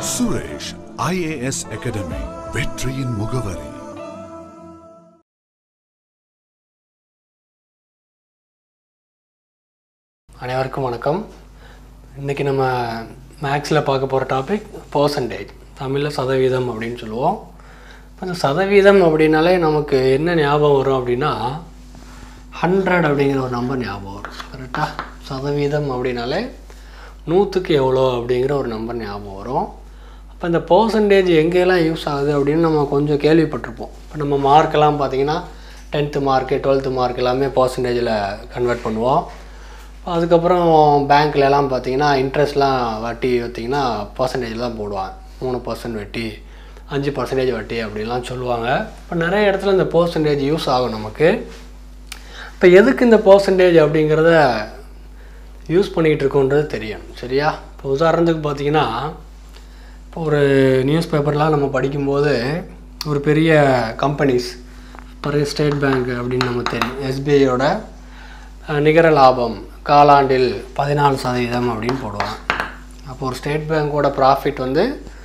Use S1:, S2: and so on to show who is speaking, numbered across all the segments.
S1: Suresh IAS Academy வெற்றியின் முகவரி
S2: அனைவருக்கும் வணக்கம் இன்றைக்கி நம்ம மேக்ஸில் பார்க்க போகிற டாபிக் பர்சன்டேஜ் தமிழில் சதவீதம் அப்படின்னு சொல்லுவோம் இப்போ இந்த சதவீதம் அப்படின்னாலே நமக்கு என்ன ஞாபகம் வரும் அப்படின்னா ஹண்ட்ரட் அப்படிங்கிற ஒரு நம்பர் ஞாபகம் வரும் கரெக்டாக சதவீதம் அப்படின்னாலே நூற்றுக்கு எவ்வளோ அப்படிங்கிற ஒரு நம்பர் ஞாபகம் வரும் அப்போ இந்த பர்சன்டேஜ் எங்கெல்லாம் யூஸ் ஆகுது அப்படின்னு நம்ம கொஞ்சம் கேள்விப்பட்டிருப்போம் இப்போ நம்ம மார்க்கெல்லாம் பார்த்தீங்கன்னா டென்த்து மார்க்கு டுவெல்த்து மார்க் எல்லாமே பர்சன்டேஜில் கன்வெர்ட் பண்ணுவோம் அதுக்கப்புறம் பேங்க்ல எல்லாம் பார்த்தீங்கன்னா இன்ட்ரெஸ்ட்லாம் வட்டி பார்த்தீங்கன்னா பர்சன்டேஜில் தான் போடுவாங்க மூணு பர்சன்ட் வட்டி அஞ்சு பர்சன்டேஜ் வட்டி அப்படிலாம் சொல்லுவாங்க இப்போ நிறைய இடத்துல இந்த பர்சன்டேஜ் யூஸ் ஆகும் நமக்கு இப்போ எதுக்கு இந்த பர்சன்டேஜ் அப்படிங்கிறத யூஸ் பண்ணிகிட்டு இருக்கோன்றது தெரியும் சரியா இப்போ உதாரணத்துக்கு பார்த்தீங்கன்னா இப்போ ஒரு நியூஸ் பேப்பர்லாம் நம்ம படிக்கும்போது ஒரு பெரிய கம்பெனிஸ் இப்போ ஸ்டேட் பேங்க் அப்படின்னு நமக்கு தெரியும் எஸ்பிஐயோட நிகர லாபம் காலாண்டில் பதினாலு சதவீதம் அப்படின்னு போடுவாங்க அப்போ ஒரு ஸ்டேட் பேங்க்கோட ப்ராஃபிட் வந்து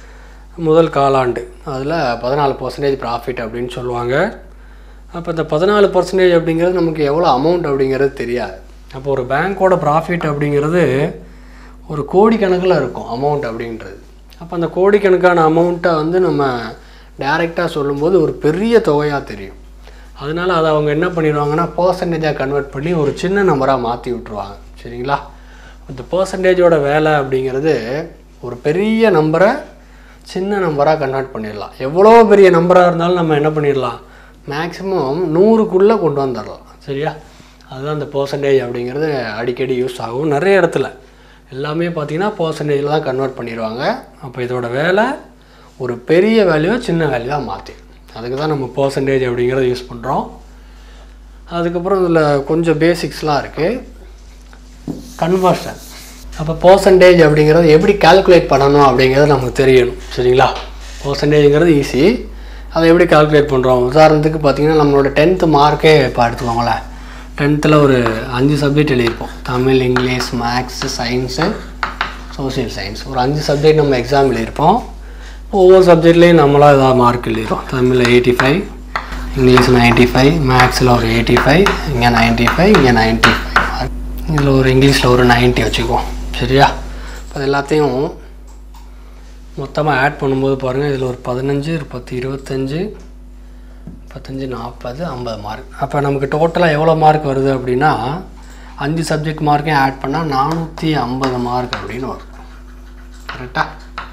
S2: முதல் காலாண்டு அதில் பதினாலு பர்சன்டேஜ் ப்ராஃபிட் அப்படின்னு சொல்லுவாங்க அப்போ இந்த பதினாலு பர்சன்டேஜ் அப்படிங்கிறது நமக்கு எவ்வளோ அமௌண்ட் அப்படிங்கிறது தெரியாது அப்போ ஒரு பேங்க்கோட ப்ராஃபிட் அப்படிங்கிறது ஒரு கோடிக்கணக்கில் இருக்கும் அமௌண்ட் அப்படின்றது அப்போ அந்த கோடிக்கணக்கான அமௌண்ட்டை வந்து நம்ம டைரெக்டாக சொல்லும்போது ஒரு பெரிய தொகையாக தெரியும் அதனால் அதை அவங்க என்ன பண்ணிடுவாங்கன்னா பர்சன்டேஜாக கன்வெர்ட் பண்ணி ஒரு சின்ன நம்பராக மாற்றி விட்ருவாங்க சரிங்களா இந்த பர்சன்டேஜோட வேலை அப்படிங்கிறது ஒரு பெரிய நம்பரை சின்ன நம்பராக கன்வெர்ட் பண்ணிடலாம் எவ்வளோ பெரிய நம்பராக இருந்தாலும் நம்ம என்ன பண்ணிடலாம் மேக்ஸிமம் நூறுக்குள்ளே கொண்டு வந்துடலாம் சரியா அதுதான் இந்த பர்சன்டேஜ் அப்படிங்கிறது அடிக்கடி யூஸ் ஆகும் நிறைய இடத்துல எல்லாமே பார்த்தீங்கன்னா பர்சன்டேஜில் தான் கன்வெர்ட் பண்ணிடுவாங்க அப்போ இதோட வேலை ஒரு பெரிய வேல்யூவை சின்ன வேல்யூவாக மாற்றி அதுக்கு தான் நம்ம பர்சன்டேஜ் அப்படிங்கிறத யூஸ் பண்ணுறோம் அதுக்கப்புறம் இதில் கொஞ்சம் பேசிக்ஸ்லாம் இருக்குது கன்வர்ஷன் அப்போ பர்சன்டேஜ் அப்படிங்கிறது எப்படி கால்குலேட் பண்ணணும் அப்படிங்கிறது நமக்கு தெரியணும் சரிங்களா பர்சன்டேஜ்ங்கிறது ஈஸி அதை எப்படி கால்குலேட் பண்ணுறோம் உதாரணத்துக்கு பார்த்தீங்கன்னா நம்மளோட டென்த்து மார்க்கே இப்போ எடுத்துக்கோங்களேன் டென்த்தில் ஒரு அஞ்சு சப்ஜெக்ட் எழுதியிருப்போம் Tamil English maths science social science ஒரு அஞ்சு சப்ஜெக்ட் நம்ம எக்ஸாம் எழுதியிருப்போம் ஒவ்வொரு சப்ஜெக்ட்லேயும் நம்மளாக ஏதாவது மார்க் எழுதிடும் தமிழில் eighty five English ninety five மேக்ஸில் ஒரு எயிட்டி ஃபைவ் இங்கே நைன்ட்டி ஃபைவ் இங்கே நைன்ட்டி ஃபைவ் இதில் ஒரு இங்கிலீஷில் ஒரு நைன்ட்டி வச்சுக்குவோம் சரியா இப்போ அது எல்லாத்தையும் மொத்தமாக ஆட் பண்ணும்போது பாருங்கள் இதில் ஒரு பதினஞ்சு ஒரு பத்து இருபத்தஞ்சு முப்பத்தஞ்சு நாற்பது ஐம்பது மார்க் அப்போ நமக்கு டோட்டலாக எவ்வளோ மார்க் வருது அப்படின்னா அஞ்சு சப்ஜெக்ட் மார்க்கையும் ஆட் பண்ணால் நானூற்றி ஐம்பது மார்க் அப்படின்னு வரும் கரெக்டாக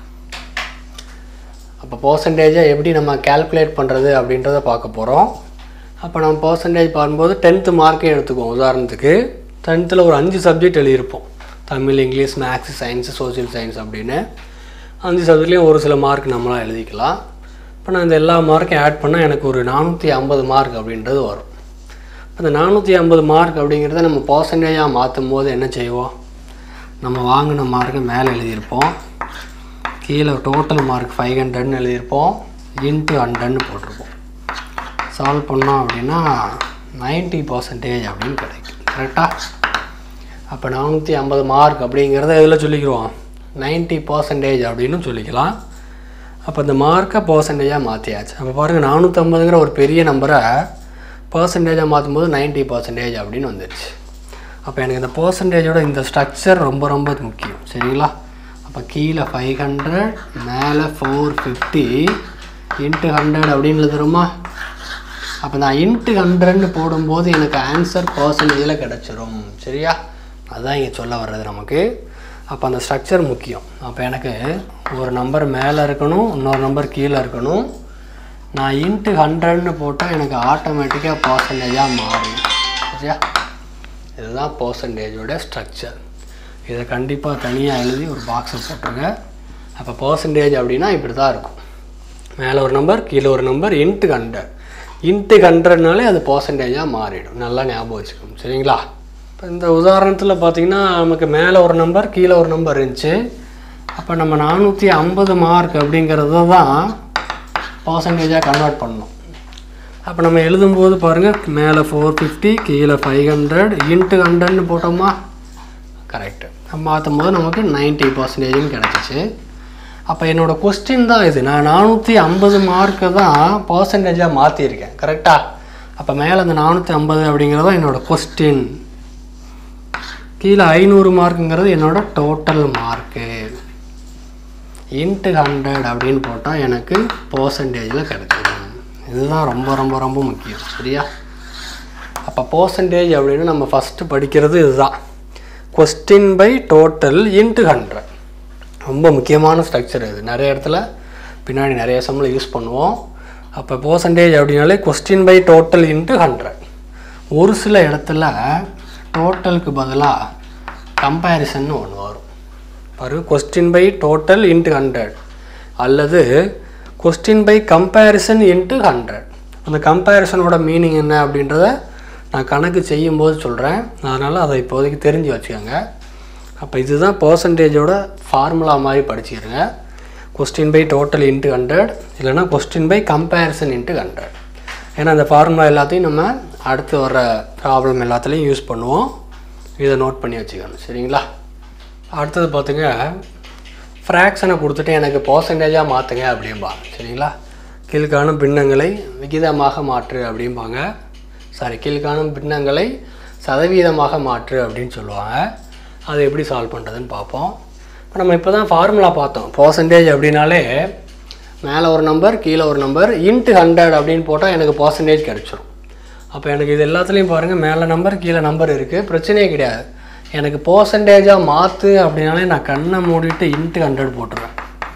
S2: அப்போ பர்சன்டேஜை எப்படி நம்ம கால்குலேட் பண்ணுறது அப்படின்றத பார்க்க போகிறோம் அப்போ நம்ம பர்சன்டேஜ் பார்க்கும்போது டென்த்து மார்க்கே எடுத்துக்குவோம் உதாரணத்துக்கு டென்த்தில் ஒரு அஞ்சு சப்ஜெக்ட் எழுதியிருப்போம் Tamil English maths science social science அப்படின்னு அஞ்சு சப்ஜெக்ட்லேயும் ஒரு சில மார்க் நம்மளாம் எழுதிக்கலாம் இப்போ நான் இந்த எல்லா மார்க்கையும் ஆட் பண்ணால் எனக்கு ஒரு நானூற்றி ஐம்பது மார்க் அப்படின்றது வரும் இப்போ இந்த நானூற்றி ஐம்பது மார்க் அப்படிங்கிறத நம்ம பர்சன்டேஜாக மாற்றும் போது என்ன செய்வோம் நம்ம வாங்கின மார்க்கை மேலே எழுதியிருப்போம் கீழே டோட்டல் மார்க் ஃபைவ் ஹண்ட்ரட்னு எழுதியிருப்போம் இன்ட்டு ஹண்ட்ரட்னு போட்டிருப்போம் சால்வ் பண்ணோம் அப்படின்னா நைன்ட்டி பர்சன்டேஜ் அப்படின்னு கிடைக்கும் கரெக்டாக அப்போ நானூற்றி ஐம்பது மார்க் அப்படிங்கிறத எதில் சொல்லிக்கிறோம் நைன்ட்டி பர்சன்டேஜ் அப்படின்னு சொல்லிக்கலாம் அப்போ இந்த மார்க்கை பர்சன்டேஜாக மாற்றியாச்சு அப்போ பாருங்கள் நானூற்றம்பதுங்கிற ஒரு பெரிய நம்பரை பர்சன்டேஜாக மாற்றும் போது நைன்ட்டி பர்சன்டேஜ் அப்படின்னு வந்துடுச்சு அப்போ எனக்கு இந்த பர்சன்டேஜோட இந்த ஸ்ட்ரக்சர் ரொம்ப ரொம்ப முக்கியம் சரிங்களா அப்போ கீழே ஃபைவ் ஹண்ட்ரட் மேலே ஃபோர் ஃபிஃப்டி இன்ட்டு ஹண்ட்ரட் அப்படின்னு எழுதுறோமா அப்போ நான் இன்ட்டு ஹண்ட்ரட்னு போடும்போது எனக்கு ஆன்சர் பர்சன்டேஜில் கிடச்சிரும் சரியா அதுதான் இங்கே சொல்ல வர்றது நமக்கு அப்போ அந்த ஸ்ட்ரக்சர் முக்கியம் அப்போ எனக்கு ஒரு நம்பர் மேலே இருக்கணும் இன்னொரு நம்பர் கீழே இருக்கணும் நான் இன்ட்டு ஹண்ட்ரட்னு போட்டால் எனக்கு ஆட்டோமேட்டிக்காக பர்சன்டேஜாக மாறும் சரியா இதுதான் பர்சன்டேஜோட ஸ்ட்ரக்சர் இதை கண்டிப்பாக தனியாக எழுதி ஒரு பாக்ஸை போட்டுருங்க அப்போ பர்சன்டேஜ் அப்படின்னா இப்படி தான் இருக்கும் மேலே ஒரு நம்பர் கீழே ஒரு நம்பர் இன்ட்டு ஹண்ட்ரட் இன்ட்டு ஹண்ட்ரட்னாலே அது பர்சன்டேஜாக மாறிடும் நல்லா ஞாபகம் வச்சுக்கணும் சரிங்களா இப்போ இந்த உதாரணத்தில் பார்த்தீங்கன்னா நமக்கு மேலே ஒரு நம்பர் கீழே ஒரு நம்பர் இருந்துச்சு அப்போ நம்ம நானூற்றி ஐம்பது மார்க் அப்படிங்கிறத தான் பர்சன்டேஜாக கன்வெர்ட் பண்ணணும் அப்போ நம்ம எழுதும்போது பாருங்கள் மேலே ஃபோர் ஃபிஃப்டி கீழே ஃபைவ் ஹண்ட்ரட் இன்ட்டு ஹண்ட்ரட்னு போட்டோமா கரெக்டு நம்ம மாற்றும் போது நமக்கு நைன்ட்டி பர்சன்டேஜ்னு கிடச்சிச்சு அப்போ என்னோட கொஸ்டின் தான் இது நான் நானூற்றி ஐம்பது மார்க்கை தான் பர்சன்டேஜாக மாற்றிருக்கேன் கரெக்டாக அப்போ மேலே அந்த நானூற்றி ஐம்பது அப்படிங்கிறது தான் என்னோட கொஸ்டின் கீழே ஐநூறு மார்க்குங்கிறது என்னோட டோட்டல் மார்க்கு இன்ட்டு ஹண்ட்ரட் அப்படின்னு போட்டால் எனக்கு பர்சன்டேஜில் கிடைச்சிடும் இதுதான் ரொம்ப ரொம்ப ரொம்ப முக்கியம் சரியா அப்போ பர்சன்டேஜ் அப்படின்னு நம்ம ஃபஸ்ட்டு படிக்கிறது இதுதான் question by total into hundred ரொம்ப முக்கியமான ஸ்ட்ரக்சர் இது நிறைய இடத்துல பின்னாடி நிறைய சம்பளம் யூஸ் பண்ணுவோம் அப்போ பர்சன்டேஜ் அப்படின்னாலே question by total into hundred ஒரு சில இடத்துல டோட்டலுக்கு பதிலாக கம்பேரிசன் ஒன்று வரும் பாரு question by total into hundred அல்லது question by comparison into hundred அந்த கம்பேரிசனோட மீனிங் என்ன அப்படின்றத நான் கணக்கு செய்யும்போது சொல்கிறேன் அதனால் அதை இப்போதைக்கு தெரிஞ்சு வச்சுக்கோங்க அப்போ இதுதான் பர்சன்டேஜோட ஃபார்முலா மாதிரி படிச்சுக்கிறங்க question by total into hundred இல்லைனா question by comparison into hundred ஏன்னா அந்த ஃபார்முலா எல்லாத்தையும் நம்ம அடுத்து வர ப்ராப்ளம் எல்லாத்துலேயும் யூஸ் பண்ணுவோம் இதை நோட் பண்ணி வச்சுக்கணும் சரிங்களா அடுத்தது பார்த்துங்க ஃப்ராக்ஷனை கொடுத்துட்டு எனக்கு பர்சன்டேஜாக மாற்றுங்க அப்படிம்பாங்க சரிங்களா கீழ்காணும் பின்னங்களை விகிதமாக மாற்று அப்படிம்பாங்க சாரி கீழ்காணும் பின்னங்களை சதவீதமாக மாற்று அப்படின்னு சொல்லுவாங்க அதை எப்படி சால்வ் பண்ணுறதுன்னு பார்ப்போம் இப்போ நம்ம இப்போ தான் ஃபார்முலா பார்த்தோம் பர்சன்டேஜ் அப்படின்னாலே மேலே ஒரு நம்பர் கீழே ஒரு நம்பர் இன்ட்டு ஹண்ட்ரட் அப்படின்னு போட்டால் எனக்கு பர்சன்டேஜ் கிடச்சிரும் அப்போ எனக்கு இது எல்லாத்துலேயும் பாருங்கள் மேலே நம்பர் கீழே நம்பர் இருக்குது பிரச்சனையே கிடையாது எனக்கு பர்சன்டேஜாக மாற்று அப்படின்னாலே நான் கண்ணை மூடிட்டு இன்ட்டு ஹண்ட்ரட் போட்டுருவேன்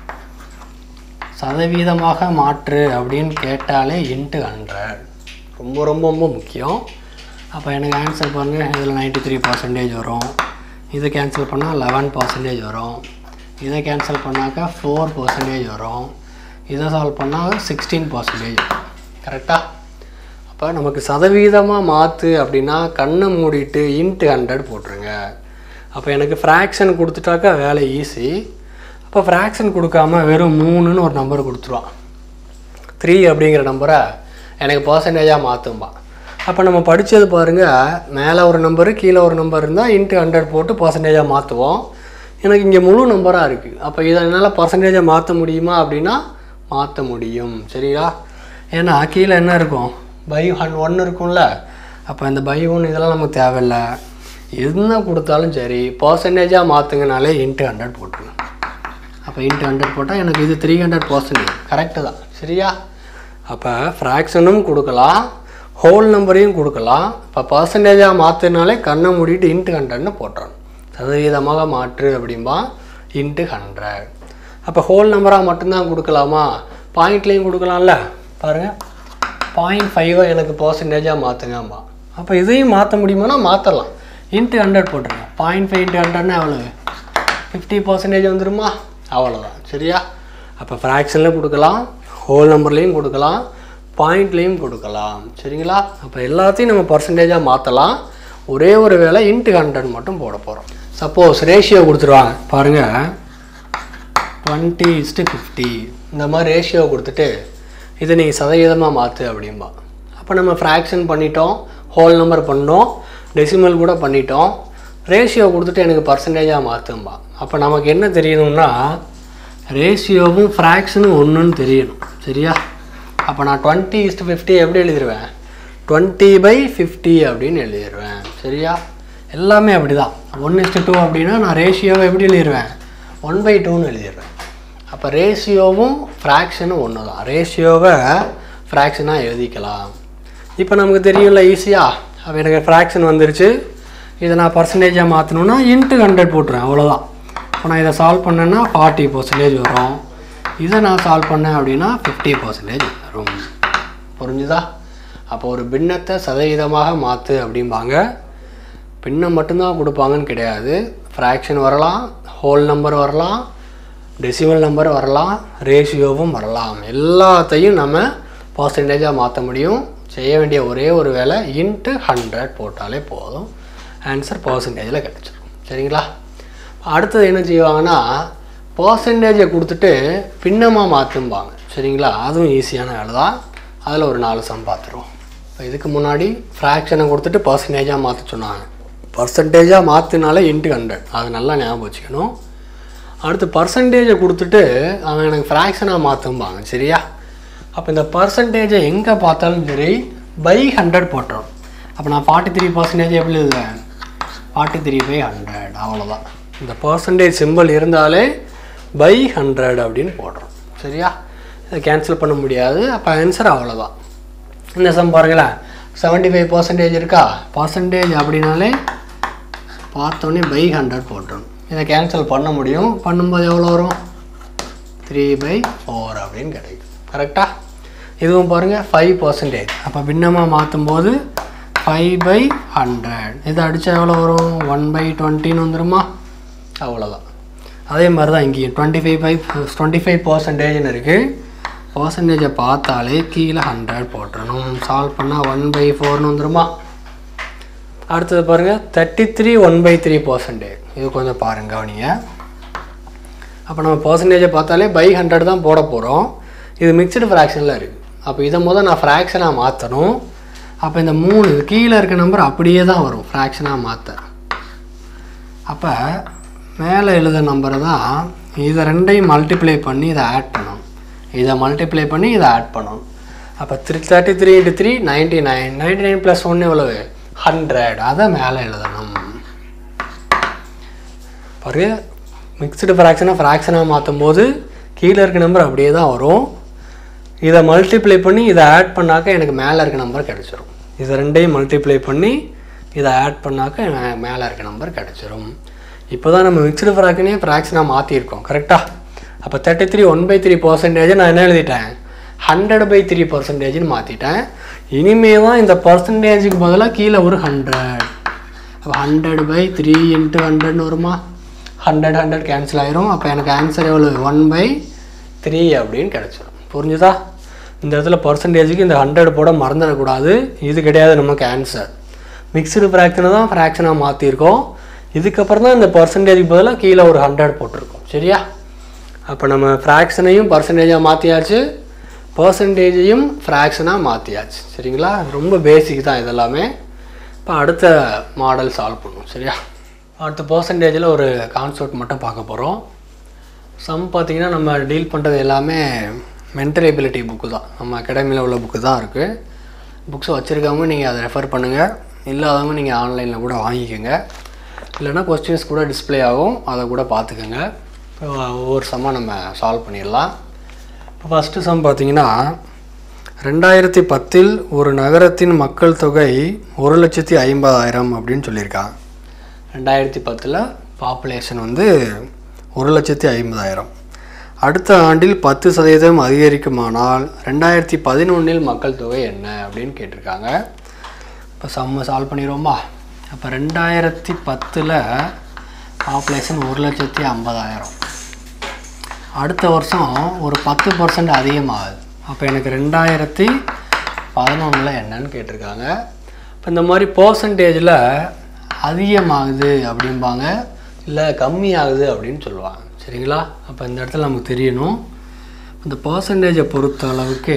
S2: சதவீதமாக மாற்று அப்படின்னு கேட்டாலே இன்ட்டு ஹண்ட்ரட் ரொம்ப ரொம்ப ரொம்ப முக்கியம் அப்போ எனக்கு ஆன்சர் பாருங்கள் இதில் நைன்ட்டி த்ரீ பர்சன்டேஜ் வரும் இதை கேன்சல் பண்ணால் லெவன் பர்சன்டேஜ் வரும் இதை கேன்சல் பண்ணாக்கா ஃபோர் பர்சன்டேஜ் வரும் இதை சால்வ் பண்ணால் சிக்ஸ்டீன் பர்சன்டேஜ் கரெக்டாக அப்போ நமக்கு சதவீதமாக மாற்று அப்படின்னா கண்ணை மூடிட்டு இன்ட்டு ஹண்ட்ரட் போட்டுருங்க அப்போ எனக்கு ஃப்ராக்ஷன் கொடுத்துட்டாக்கா வேலை ஈஸி அப்போ ஃப்ராக்ஷன் கொடுக்காம வெறும் மூணுன்னு ஒரு நம்பர் கொடுத்துருவான் த்ரீ அப்படிங்கிற நம்பரை எனக்கு பர்சன்டேஜாக மாற்றும்பா அப்போ நம்ம படித்தது பாருங்கள் மேலே ஒரு நம்பரு கீழே ஒரு நம்பர் இருந்தால் இன்ட்டு ஹண்ட்ரட் போட்டு பர்சன்டேஜாக மாற்றுவோம் எனக்கு இங்கே முழு நம்பராக இருக்குது அப்போ இதை என்னால் பர்சன்டேஜாக மாற்ற முடியுமா அப்படின்னா மாற்ற முடியும் சரிங்களா ஏன்னா கீழே என்ன இருக்கும் பை ஹன் ஒன்று இருக்கும்ல அப்போ இந்த பை ஒன் இதெல்லாம் நமக்கு தேவையில்லை என்ன கொடுத்தாலும் சரி பர்சன்டேஜாக மாற்றுங்கனாலே இன்ட்டு ஹண்ட்ரட் போட்டுருங்க அப்போ இன்ட்டு ஹண்ட்ரட் போட்டால் எனக்கு இது த்ரீ ஹண்ட்ரட் பர்சன்டேஜ் கரெக்டு தான் சரியா அப்போ ஃப்ராக்ஷனும் கொடுக்கலாம் ஹோல் நம்பரையும் கொடுக்கலாம் இப்போ பர்சன்டேஜாக மாற்றினாலே கண்ணை மூடிட்டு இன்ட்டு ஹண்ட்ரட்னு போட்டுறணும் சதவீதமாக மாற்று அப்படிம்பா இன்ட்டு ஹண்ட்ரட் அப்போ ஹோல் நம்பராக மட்டும்தான் கொடுக்கலாமா பாயிண்ட்லேயும் கொடுக்கலாம்ல பாருங்கள் பாயிண்ட் ஃபைவை எனக்கு பர்சன்டேஜாக மாற்றுங்கம்பா அப்போ இதையும் மாற்ற முடியுமானா மாற்றலாம் இன்ட்டு ஹண்ட்ரட் போட்டுருங்க பாயிண்ட் ஃபைவ் இன்ட்டு ஹண்ட்ரட்னா எவ்வளவு ஃபிஃப்டி பர்சன்டேஜ் வந்துருமா அவ்வளோதான் சரியா அப்போ ஃப்ராக்ஷனில் கொடுக்கலாம் ஹோல் நம்பர்லேயும் கொடுக்கலாம் பாயிண்ட்லேயும் கொடுக்கலாம் சரிங்களா அப்போ எல்லாத்தையும் நம்ம பர்சன்டேஜாக மாற்றலாம் ஒரே ஒரு வேளை இன்ட்டு ஹண்ட்ரட் மட்டும் போட போகிறோம் சப்போஸ் ரேஷியோ கொடுத்துருவாங்க பாருங்கள் டுவெண்ட்டி இஸ்ட்டு ஃபிஃப்டி இந்த மாதிரி ரேஷியோ கொடுத்துட்டு இதை நீங்கள் சதவீதமாக மாற்று அப்படிம்பா அப்போ நம்ம ஃப்ராக்ஷன் பண்ணிட்டோம் ஹோல் நம்பர் பண்ணோம் டெசிமல் கூட பண்ணிட்டோம் ரேஷியோ கொடுத்துட்டு எனக்கு பர்சன்டேஜாக மாற்றும்பா அப்போ நமக்கு என்ன தெரியணும்னா ரேஷியோவும் ஃப்ராக்ஷனும் ஒன்றுன்னு தெரியணும் சரியா அப்போ நான் டுவெண்ட்டி இஸ்ட்டு ஃபிஃப்டி எப்படி எழுதிடுவேன் டுவெண்ட்டி பை ஃபிஃப்டி அப்படின்னு எழுதிடுவேன் சரியா எல்லாமே அப்படி தான் ஒன் இஸ்ட்டு டூ அப்படின்னா நான் ரேஷியோவை எப்படி எழுதிடுவேன் ஒன் பை டூன்னு எழுதிடுவேன் அப்போ ரேஷியோவும் ஃப்ராக்ஷனும் ஒன்று தான் ரேஷியோவை ஃப்ராக்ஷனாக எழுதிக்கலாம் இப்போ நமக்கு தெரியும்ல ஈஸியாக அப்போ எனக்கு ஃப்ராக்ஷன் வந்துருச்சு இதை நான் பர்சன்டேஜாக மாற்றணுன்னா இன்ட்டு ஹண்ட்ரட் போட்டுருவேன் அவ்வளோதான் இப்போ நான் இதை சால்வ் பண்ணேன்னா ஃபார்ட்டி பர்சன்டேஜ் வரும் இதை நான் சால்வ் பண்ணேன் அப்படின்னா ஃபிஃப்டி பர்சன்டேஜ் வரும் புரிஞ்சுதா அப்போ ஒரு பின்னத்தை சதவீதமாக மாற்று அப்படிம்பாங்க பின்னம் மட்டும்தான் கொடுப்பாங்கன்னு கிடையாது ஃப்ராக்ஷன் வரலாம் ஹோல் நம்பர் வரலாம் டெசிமல் நம்பர் வரலாம் ரேஷியோவும் வரலாம் எல்லாத்தையும் நம்ம பர்சன்டேஜாக மாற்ற முடியும் செய்ய வேண்டிய ஒரே ஒரு வேலை இன்ட்டு ஹண்ட்ரட் போட்டாலே போதும் ஆன்சர் பர்சன்டேஜில் கிடச்சிரும் சரிங்களா அடுத்தது என்ன செய்வாங்கன்னா பர்சன்டேஜை கொடுத்துட்டு பின்னமாக மாற்றும்பாங்க சரிங்களா அதுவும் ஈஸியான வேலை தான் அதில் ஒரு நாலு சம் பார்த்துருவோம் இப்போ இதுக்கு முன்னாடி ஃப்ராக்ஷனை கொடுத்துட்டு பர்சன்டேஜாக மாற்ற சொன்னாங்க பர்சன்டேஜாக மாற்றினாலே இன்ட்டு ஹண்ட்ரட் அது நல்லா ஞாபகம் வச்சுக்கணும் அடுத்து பர்சன்டேஜை கொடுத்துட்டு அவன் எனக்கு ஃப்ராக்ஷனாக மாற்றும்பாங்க சரியா அப்போ இந்த பர்சன்டேஜை எங்கே பார்த்தாலும் சரி பை ஹண்ட்ரட் போட்டுரும் அப்போ நான் ஃபார்ட்டி த்ரீ பர்சன்டேஜ் எப்படி எழுதுவேன் ஃபார்ட்டி த்ரீ பை ஹண்ட்ரட் அவ்வளோதான் இந்த பர்சன்டேஜ் சிம்பிள் இருந்தாலே பை ஹண்ட்ரட் அப்படின்னு போடுறோம் சரியா இதை கேன்சல் பண்ண முடியாது அப்போ ஆன்சர் அவ்வளோதான் இந்த சம் பாருங்களேன் செவன்ட்டி ஃபைவ் பர்சன்டேஜ் இருக்கா பர்சன்டேஜ் அப்படின்னாலே பார்த்தோன்னே பை ஹண்ட்ரட் போட்டுரும் இதை கேன்சல் பண்ண முடியும் பண்ணும்போது எவ்வளோ வரும் த்ரீ பை ஃபோர் அப்படின்னு கிடைக்கும் கரெக்டாக இதுவும் பாருங்கள் ஃபைவ் பர்சன்டேஜ் அப்போ பின்னமாக மாற்றும் போது ஃபைவ் பை ஹண்ட்ரட் இதை அடித்தா எவ்வளோ வரும் ஒன் பை டுவெண்ட்டின்னு வந்துருமா அவ்வளோதான் அதே மாதிரி தான் இங்கேயும் twenty five five twenty five பர்சன்டேஜ்னு இருக்குது பர்சன்டேஜை பார்த்தாலே கீழே ஹண்ட்ரட் போட்டுறணும் சால்வ் பண்ணால் ஒன் பை ஃபோர்னு வந்துருமா அடுத்தது பாருங்கள் thirty three one by three percentage இது கொஞ்சம் பாருங்க கவனிங்க அப்போ நம்ம பர்சன்டேஜை பார்த்தாலே பை ஹண்ட்ரட் தான் போட போகிறோம் இது மிக்சடு ஃப்ராக்ஷனில் இருக்குது அப்போ இதை முதல் நான் ஃப்ராக்ஷனாக மாற்றணும் அப்போ இந்த மூணு இது கீழே இருக்க நம்பர் அப்படியே தான் வரும் ஃப்ராக்ஷனாக மாற்ற அப்போ மேலே எழுத நம்பரை தான் இதை ரெண்டையும் மல்டிப்ளை பண்ணி இதை ஆட் பண்ணணும் இதை மல்டிப்ளை பண்ணி இதை ஆட் பண்ணணும் அப்போ three thirty three into three ninety nine ninety nine plus ஒன்று எவ்வளவு ஹண்ட்ரட் அதை மேலே எழுதணும் பாரு மிக்சடு ஃப்ராக்ஷனாக ஃப்ராக்ஷனாக மாற்றும் போது கீழே இருக்க நம்பர் அப்படியே தான் வரும் இதை மல்டிப்ளை பண்ணி இதை ஆட் பண்ணாக்க எனக்கு மேலே இருக்க நம்பர் கிடச்சிரும் இதை ரெண்டையும் மல்டிப்ளை பண்ணி இதை ஆட் பண்ணாக்க மே- மேலே இருக்க நம்பர் கிடச்சிரும் இப்போ தான் நம்ம மிக்சடு ஃப்ராக்ஷனே ஃப்ராக்ஷனாக மாற்றிருக்கோம் கரெக்டாக அப்போ thirty three one by three percentage நான் என்ன எழுதிட்டேன் ஹண்ட்ரட் பை த்ரீ பர்சன்டேஜ்னு மாற்றிட்டேன் இனிமே தான் இந்த பர்சன்டேஜுக்கு பதிலாக கீழே ஒரு ஹண்ட்ரட் அப்போ ஹண்ட்ரட் பை த்ரீ இன்ட்டு ஹண்ட்ரட்னு வருமா ஹண்ட்ரட் ஹண்ட்ரட் கேன்சல் ஆயிரும் அப்போ எனக்கு ஆன்சர் எவ்வளோ ஒன் பை த்ரீ அப்படின்னு கிடச்சிரும் புரிஞ்சுதா இந்த இடத்துல பர்சன்டேஜுக்கு இந்த ஹண்ட்ரட் போட மறந்துடக்கூடாது இது கிடையாது நமக்கு ஆன்சர் மிக்சடு ஃப்ராக்ஷனை தான் ஃப்ராக்ஷனாக மாற்றிருக்கோம் இதுக்கப்புறம் தான் இந்த பர்சன்டேஜுக்கு பதிலாக கீழே ஒரு ஹண்ட்ரட் போட்டிருக்கோம் சரியா அப்போ நம்ம ஃப்ராக்ஷனையும் பர்சன்டேஜாக மாற்றியாச்சு பர்சன்டேஜையும் ஃப்ராக்ஷனாக மாற்றியாச்சு சரிங்களா ரொம்ப பேசிக் தான் இதெல்லாமே இப்போ அடுத்த மாடல் சால்வ் பண்ணுவோம் சரியா அடுத்த பர்சன்டேஜில் ஒரு கான்செப்ட் மட்டும் பார்க்க போகிறோம் சம் பார்த்தீங்கன்னா நம்ம டீல் பண்ணுறது எல்லாமே மென்டல் எபிலிட்டி புக்கு தான் நம்ம அகாடமியில் உள்ள புக்கு தான் இருக்குது புக்ஸ் வச்சுருக்கவங்க நீங்கள் அதை ரெஃபர் பண்ணுங்கள் இல்லாதவங்க நீங்கள் ஆன்லைனில் கூட வாங்கிக்கோங்க இல்லைன்னா கொஸ்டின்ஸ் கூட டிஸ்ப்ளே ஆகும் அதை கூட பார்த்துக்கோங்க இப்போ ஒவ்வொரு சம்மாக நம்ம சால்வ் பண்ணிடலாம் இப்போ ஃபஸ்ட்டு சம் பார்த்தீங்கன்னா ரெண்டாயிரத்தி பத்தில் ஒரு நகரத்தின் மக்கள் தொகை ஒரு லட்சத்தி ஐம்பதாயிரம் அப்படின்னு சொல்லியிருக்காங்க ரெண்டாயிரத்தி பத்தில் பாப்புலேஷன் வந்து ஒரு லட்சத்தி ஐம்பதாயிரம் அடுத்த ஆண்டில் பத்து சதவீதம் அதிகரிக்குமானால் ரெண்டாயிரத்தி பதினொன்றில் மக்கள் தொகை என்ன அப்படின்னு கேட்டிருக்காங்க இப்போ சம்ம சால்வ் பண்ணிடுவோமா அப்போ ரெண்டாயிரத்தி பத்தில் பாப்புலேஷன் ஒரு லட்சத்தி ஐம்பதாயிரம் அடுத்த வருஷம் ஒரு பத்து பர்சன்ட் அதிகமாகுது அப்போ எனக்கு ரெண்டாயிரத்தி பதினொன்றில் என்னன்னு கேட்டிருக்காங்க இப்போ இந்த மாதிரி பர்சன்டேஜில் அதிகமாகுது அப்படிம்பாங்க இல்லை கம்மியாகுது அப்படின்னு சொல்லுவாங்க சரிங்களா அப்போ இந்த இடத்துல நமக்கு தெரியணும் இந்த பர்சன்டேஜை பொறுத்த அளவுக்கு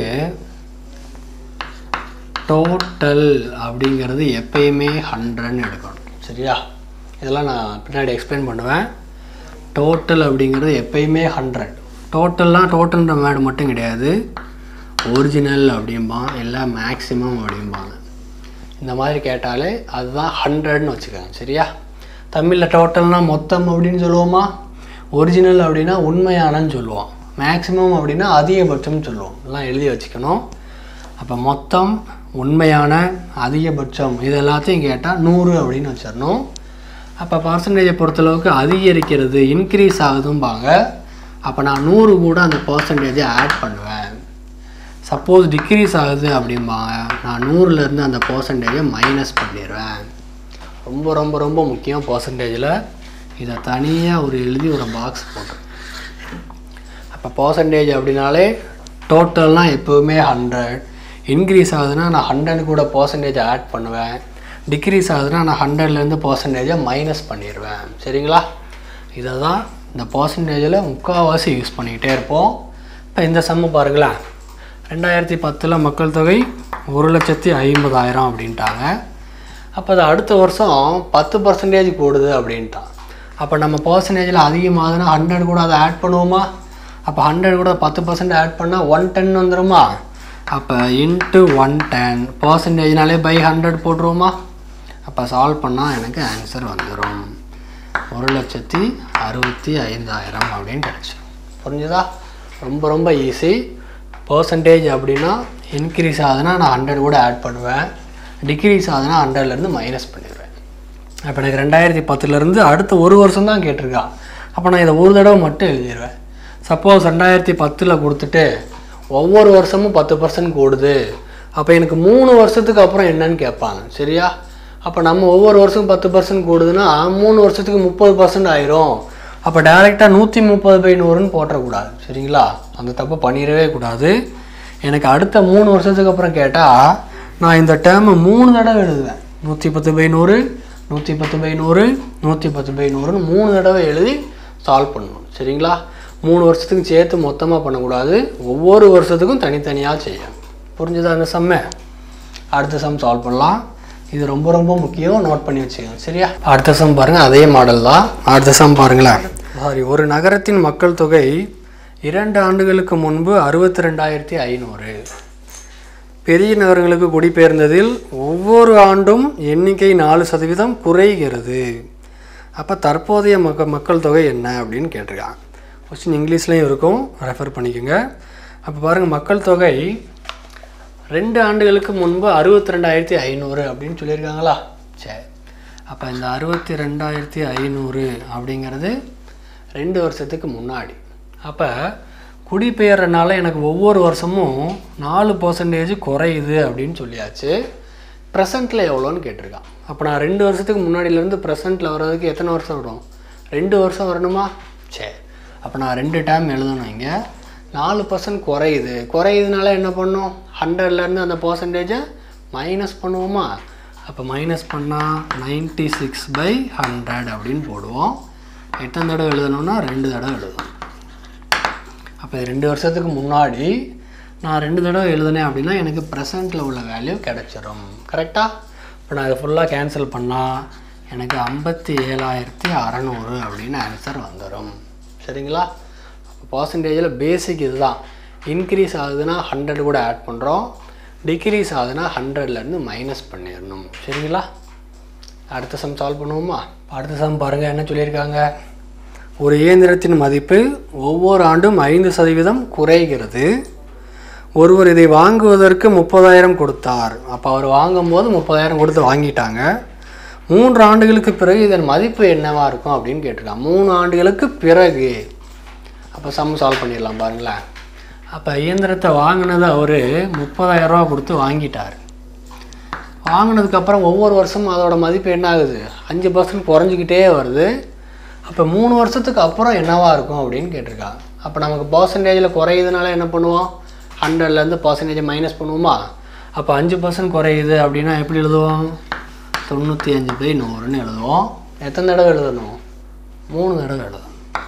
S2: டோட்டல் அப்படிங்கிறது எப்பயுமே ஹண்ட்ரட்னு எடுக்கணும் சரியா இதெல்லாம் நான் பின்னாடி எக்ஸ்பிளைன் பண்ணுவேன் டோட்டல் அப்படிங்கிறது எப்பயுமே ஹண்ட்ரட் டோட்டல்லாம் டோட்டல்ன்ற வேர்டு மட்டும் கிடையாது ஒரிஜினல் அப்படிம்பான் இல்லை மேக்ஸிமம் அப்படிம்பாங்க இந்த மாதிரி கேட்டாலே அதுதான் ஹண்ட்ரட்னு வச்சுக்கோங்க சரியா தமிழில் டோட்டல்னால் மொத்தம் அப்படின்னு சொல்லுவோமா ஒரிஜினல் அப்படின்னா உண்மையானன்னு சொல்லுவோம் மேக்ஸிமம் அப்படின்னா அதிகபட்சம்னு சொல்லுவோம் எல்லாம் எழுதி வச்சுக்கணும் அப்போ மொத்தம் உண்மையான அதிகபட்சம் இது எல்லாத்தையும் கேட்டால் நூறு அப்படின்னு வச்சிடணும் அப்போ பர்சன்டேஜை பொறுத்தளவுக்கு அதிகரிக்கிறது இன்க்ரீஸ் ஆகுதும்பாங்க அப்போ நான் நூறு கூட அந்த பர்சன்டேஜை ஆட் பண்ணுவேன் சப்போஸ் டிக்ரீஸ் ஆகுது அப்படிம்பாங்க நான் நூறுலேருந்து அந்த பர்சன்டேஜை மைனஸ் பண்ணிடுவேன் ரொம்ப ரொம்ப ரொம்ப முக்கியம் பர்சன்டேஜில் இதை தனியாக ஒரு எழுதி ஒரு பாக்ஸ் போட்டு அப்போ பர்சன்டேஜ் அப்படின்னாலே டோட்டல்லாம் எப்போவுமே ஹண்ட்ரட் இன்க்ரீஸ் ஆகுதுன்னா நான் ஹண்ட்ரட் கூட பர்சன்டேஜ் ஆட் பண்ணுவேன் டிக்ரீஸ் ஆகுதுன்னா நான் ஹண்ட்ரட்லேருந்து பர்சன்டேஜை மைனஸ் பண்ணிடுவேன் சரிங்களா இதை தான் இந்த பர்சன்டேஜில் முக்கால்வாசி யூஸ் பண்ணிக்கிட்டே இருப்போம் இப்போ இந்த சம்மு பாருங்களேன் ரெண்டாயிரத்தி பத்தில் மக்கள் தொகை ஒரு லட்சத்தி ஐம்பதாயிரம் அப்படின்ட்டாங்க அப்போ அது அடுத்த வருஷம் பத்து பர்சன்டேஜ் போடுது அப்படின்ட்டான் அப்போ நம்ம பர்சன்டேஜில் அதிகமாகுதுன்னா ஹண்ட்ரட் கூட அதை ஆட் பண்ணுவோமா அப்போ ஹண்ட்ரட் கூட பத்து பர்சன்ட் ஆட் பண்ணால் ஒன் டென் வந்துருமா அப்போ இன்ட்டு ஒன் டென் பர்சன்டேஜ்னாலே பை ஹண்ட்ரட் போட்டுருவோமா அப்போ சால்வ் பண்ணால் எனக்கு ஆன்சர் வந்துடும் ஒரு லட்சத்தி அறுபத்தி ஐந்தாயிரம் அப்படின்னு கிடச்சி புரிஞ்சுதா ரொம்ப ரொம்ப ஈஸி பர்சன்டேஜ் அப்படின்னா இன்க்ரீஸ் ஆகுதுன்னா நான் ஹண்ட்ரட் கூட ஆட் பண்ணுவேன் டிக்ரீஸ் ஆகுதுன்னா ஹண்ட்ரட்லேருந்து மைனஸ் பண்ணிடுவேன் அப்போ எனக்கு ரெண்டாயிரத்தி பத்துலேருந்து அடுத்த ஒரு வருஷம் தான் கேட்டிருக்கா அப்போ நான் இதை ஒரு தடவை மட்டும் எழுதிடுவேன் சப்போஸ் ரெண்டாயிரத்தி பத்தில் கொடுத்துட்டு ஒவ்வொரு வருஷமும் பத்து பர்சன்ட் கூடுது அப்போ எனக்கு மூணு வருஷத்துக்கு அப்புறம் என்னன்னு கேட்பாங்க சரியா அப்போ நம்ம ஒவ்வொரு வருஷம் பத்து பர்சன்ட் கூடுதுன்னா மூணு வருஷத்துக்கு முப்பது பர்சன்ட் ஆயிரும் அப்போ டேரெக்டாக நூற்றி முப்பது பை நூறுன்னு போட்டுறக்கூடாது சரிங்களா அந்த தப்பு பண்ணிடவே கூடாது எனக்கு அடுத்த மூணு வருஷத்துக்கு அப்புறம் கேட்டால் நான் இந்த டேர்மை மூணு தடவை எழுதுவேன் நூற்றி பத்து பை நூறு நூற்றி பத்து பை நூறு நூற்றி பத்து பை நூறுன்னு மூணு தடவை எழுதி சால்வ் பண்ணணும் சரிங்களா மூணு வருஷத்துக்கு சேர்த்து மொத்தமாக பண்ணக்கூடாது ஒவ்வொரு வருஷத்துக்கும் தனித்தனியாக செய்யணும் புரிஞ்சுதா அந்த சம்மை அடுத்த சம் சால்வ் பண்ணலாம் இது ரொம்ப ரொம்ப முக்கியம் நோட் பண்ணி வச்சுக்கோங்க சரியா அடுத்த சம் பாருங்கள் அதே மாடல் தான் அடுத்த சம் பாருங்களேன் சாரி ஒரு நகரத்தின் மக்கள் தொகை இரண்டு ஆண்டுகளுக்கு முன்பு அறுபத்தி ரெண்டாயிரத்தி ஐநூறு பெரிய நகரங்களுக்கு குடிபெயர்ந்ததில் ஒவ்வொரு ஆண்டும் எண்ணிக்கை நாலு சதவீதம் குறைகிறது அப்போ தற்போதைய மக்க மக்கள் தொகை என்ன அப்படின்னு கேட்டிருக்காங்க கொஸ்டின் இங்கிலீஷ்லேயும் இருக்கும் ரெஃபர் பண்ணிக்கோங்க அப்போ பாருங்கள் மக்கள் தொகை ரெண்டு ஆண்டுகளுக்கு முன்பு அறுபத்தி ரெண்டாயிரத்தி ஐநூறு அப்படின்னு சொல்லியிருக்காங்களா சரி அப்போ இந்த அறுபத்தி ரெண்டாயிரத்தி ஐநூறு அப்படிங்கிறது ரெண்டு வருஷத்துக்கு முன்னாடி அப்போ குடிபெயர்றனால எனக்கு ஒவ்வொரு வருஷமும் நாலு பர்சன்டேஜ் குறையுது அப்படின்னு சொல்லியாச்சு ப்ரெசண்ட்டில் எவ்வளோன்னு கேட்டிருக்கான் அப்போ நான் ரெண்டு வருஷத்துக்கு முன்னாடியிலேருந்து ப்ரெசண்ட்டில் வர்றதுக்கு எத்தனை வருஷம் வரும் ரெண்டு வருஷம் வரணுமா சரி அப்போ நான் ரெண்டு டைம் எழுதணும் இங்கே நாலு பர்சன்ட் குறையுது குறையுதுனால என்ன பண்ணும் ஹண்ட்ரட்லேருந்து அந்த பர்சன்டேஜை மைனஸ் பண்ணுவோமா அப்போ மைனஸ் பண்ணால் நைன்ட்டி சிக்ஸ் பை ஹண்ட்ரட் அப்படின்னு போடுவோம் எத்தனை தடவை எழுதணும்னா ரெண்டு தடவை எழுதணும் அப்போ இது ரெண்டு வருஷத்துக்கு முன்னாடி நான் ரெண்டு தடவை எழுதுனேன் அப்படின்னா எனக்கு ப்ரெசண்ட்டில் உள்ள வேல்யூ கிடச்சிரும் கரெக்டாக இப்போ நான் இதை ஃபுல்லாக கேன்சல் பண்ணால் எனக்கு ஐம்பத்தி ஏழாயிரத்தி அறநூறு அப்படின்னு ஆன்சர் வந்துடும் சரிங்களா அப்போ பர்சன்டேஜில் பேசிக் இதுதான் இன்க்ரீஸ் ஆகுதுன்னா ஹண்ட்ரட் கூட ஆட் பண்ணுறோம் டிக்ரீஸ் ஆகுதுன்னா ஹண்ட்ரட்லேருந்து மைனஸ் பண்ணிடணும் சரிங்களா அடுத்த சம் சால்வ் பண்ணுவோமா அடுத்த சம் பாருங்கள் என்ன சொல்லியிருக்காங்க ஒரு இயந்திரத்தின் மதிப்பு ஒவ்வொரு ஆண்டும் ஐந்து சதவீதம் குறைகிறது ஒருவர் இதை வாங்குவதற்கு முப்பதாயிரம் கொடுத்தார் அப்போ அவர் வாங்கும்போது முப்பதாயிரம் கொடுத்து வாங்கிட்டாங்க மூன்று ஆண்டுகளுக்கு பிறகு இதன் மதிப்பு என்னவா இருக்கும் அப்படின்னு கேட்டிருக்காங்க மூணு ஆண்டுகளுக்கு பிறகு அப்போ சம் சால்வ் பண்ணிடலாம் பாருங்களேன் அப்போ இயந்திரத்தை வாங்கினது அவர் முப்பதாயிரரூவா கொடுத்து வாங்கிட்டார் வாங்கினதுக்கப்புறம் ஒவ்வொரு வருஷமும் அதோட மதிப்பு என்ன ஆகுது அஞ்சு பர்சன்ட் குறைஞ்சிக்கிட்டே வருது அப்போ மூணு வருஷத்துக்கு அப்புறம் என்னவா இருக்கும் அப்படின்னு கேட்டிருக்காங்க அப்போ நமக்கு பர்சன்டேஜில் குறையுதுனால என்ன பண்ணுவோம் ஹண்ட்ரட்லேருந்து பர்சன்டேஜை மைனஸ் பண்ணுவோமா அப்போ அஞ்சு பர்சன்ட் குறையுது அப்படின்னா எப்படி எழுதுவோம் தொண்ணூற்றி அஞ்சு பை நூறுன்னு எழுதுவோம் எத்தனை தடவை எழுதணும் மூணு தடவை எழுதணும்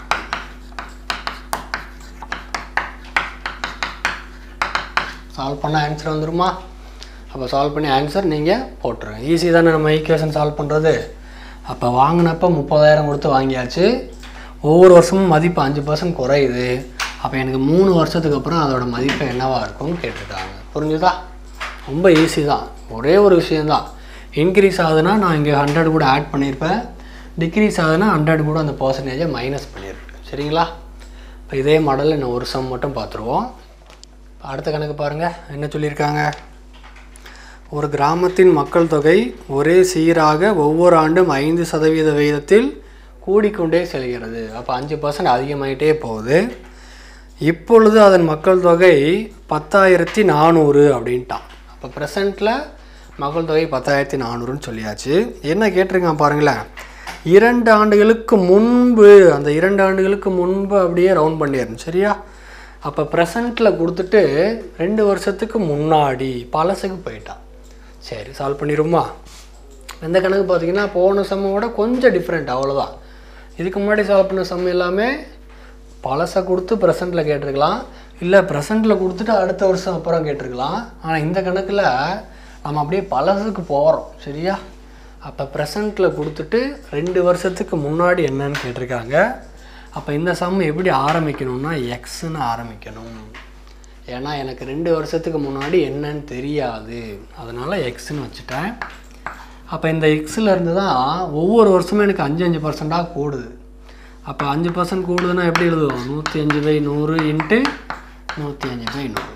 S2: சால்வ் பண்ண ஆன்சர் வந்துருமா அப்போ சால்வ் பண்ணி ஆன்சர் நீங்கள் போட்டுருங்க ஈஸி தானே நம்ம ஈக்குவேஷன் சால்வ் பண்ணுறது அப்போ வாங்கினப்ப முப்பதாயிரம் கொடுத்து வாங்கியாச்சு ஒவ்வொரு வருஷமும் மதிப்பு அஞ்சு பர்சன்ட் குறையுது அப்போ எனக்கு மூணு வருஷத்துக்கு அப்புறம் அதோட மதிப்பு என்னவா இருக்கும்னு கேட்டிருக்காங்க புரிஞ்சுதா ரொம்ப ஈஸி தான் ஒரே ஒரு விஷயந்தான் இன்க்ரீஸ் ஆகுதுன்னா நான் இங்கே ஹண்ட்ரட் கூட ஆட் பண்ணியிருப்பேன் டிக்ரீஸ் ஆகுதுன்னா ஹண்ட்ரட் கூட அந்த பர்சன்டேஜை மைனஸ் பண்ணியிருப்பேன் சரிங்களா இப்போ இதே மாடலில் இன்னும் ஒரு சம் மட்டும் பார்த்துருவோம் அடுத்த கணக்கு பாருங்கள் என்ன சொல்லியிருக்காங்க ஒரு கிராமத்தின் மக்கள் தொகை ஒரே சீராக ஒவ்வொரு ஆண்டும் ஐந்து சதவீத விகிதத்தில் கூடிக்கொண்டே செல்கிறது அப்போ அஞ்சு பர்சன்ட் அதிகமாயிட்டே போகுது இப்பொழுது அதன் மக்கள் தொகை பத்தாயிரத்தி நானூறு அப்படின்ட்டான் அப்போ ப்ரெசண்ட்டில் மக்கள் தொகை பத்தாயிரத்தி நானூறுன்னு சொல்லியாச்சு என்ன கேட்டிருக்கான் பாருங்களேன் இரண்டு ஆண்டுகளுக்கு முன்பு அந்த இரண்டு ஆண்டுகளுக்கு முன்பு அப்படியே ரவுண்ட் பண்ணிடணும் சரியா அப்போ ப்ரெசண்ட்டில் கொடுத்துட்டு ரெண்டு வருஷத்துக்கு முன்னாடி பழசுக்கு போயிட்டான் சரி சால்வ் பண்ணிடுமா இந்த கணக்கு பார்த்தீங்கன்னா போன சம்மோட கொஞ்சம் டிஃப்ரெண்ட் அவ்வளோதான் இதுக்கு முன்னாடி சால்வ் பண்ண சம் எல்லாமே பழசை கொடுத்து ப்ரெசண்ட்டில் கேட்டிருக்கலாம் இல்லை ப்ரெசண்ட்டில் கொடுத்துட்டு அடுத்த வருஷம் அப்புறம் கேட்டிருக்கலாம் ஆனால் இந்த கணக்கில் நம்ம அப்படியே பழசுக்கு போகிறோம் சரியா அப்போ ப்ரெசண்ட்டில் கொடுத்துட்டு ரெண்டு வருஷத்துக்கு முன்னாடி என்னன்னு கேட்டிருக்காங்க அப்போ இந்த சம் எப்படி ஆரம்பிக்கணும்னா எக்ஸ்ன்னு ஆரம்பிக்கணும் ஏன்னா எனக்கு ரெண்டு வருஷத்துக்கு முன்னாடி என்னன்னு தெரியாது அதனால் எக்ஸ்ன்னு வச்சுட்டேன் அப்போ இந்த எக்ஸில் இருந்து தான் ஒவ்வொரு வருஷமும் எனக்கு அஞ்சு அஞ்சு பர்சண்ட்டாக கூடுது அப்போ அஞ்சு பர்சன்ட் கூடுதுன்னா எப்படி எழுதுவோம் நூற்றி அஞ்சு பை நூறு இன்ட்டு நூற்றி அஞ்சு பை நூறு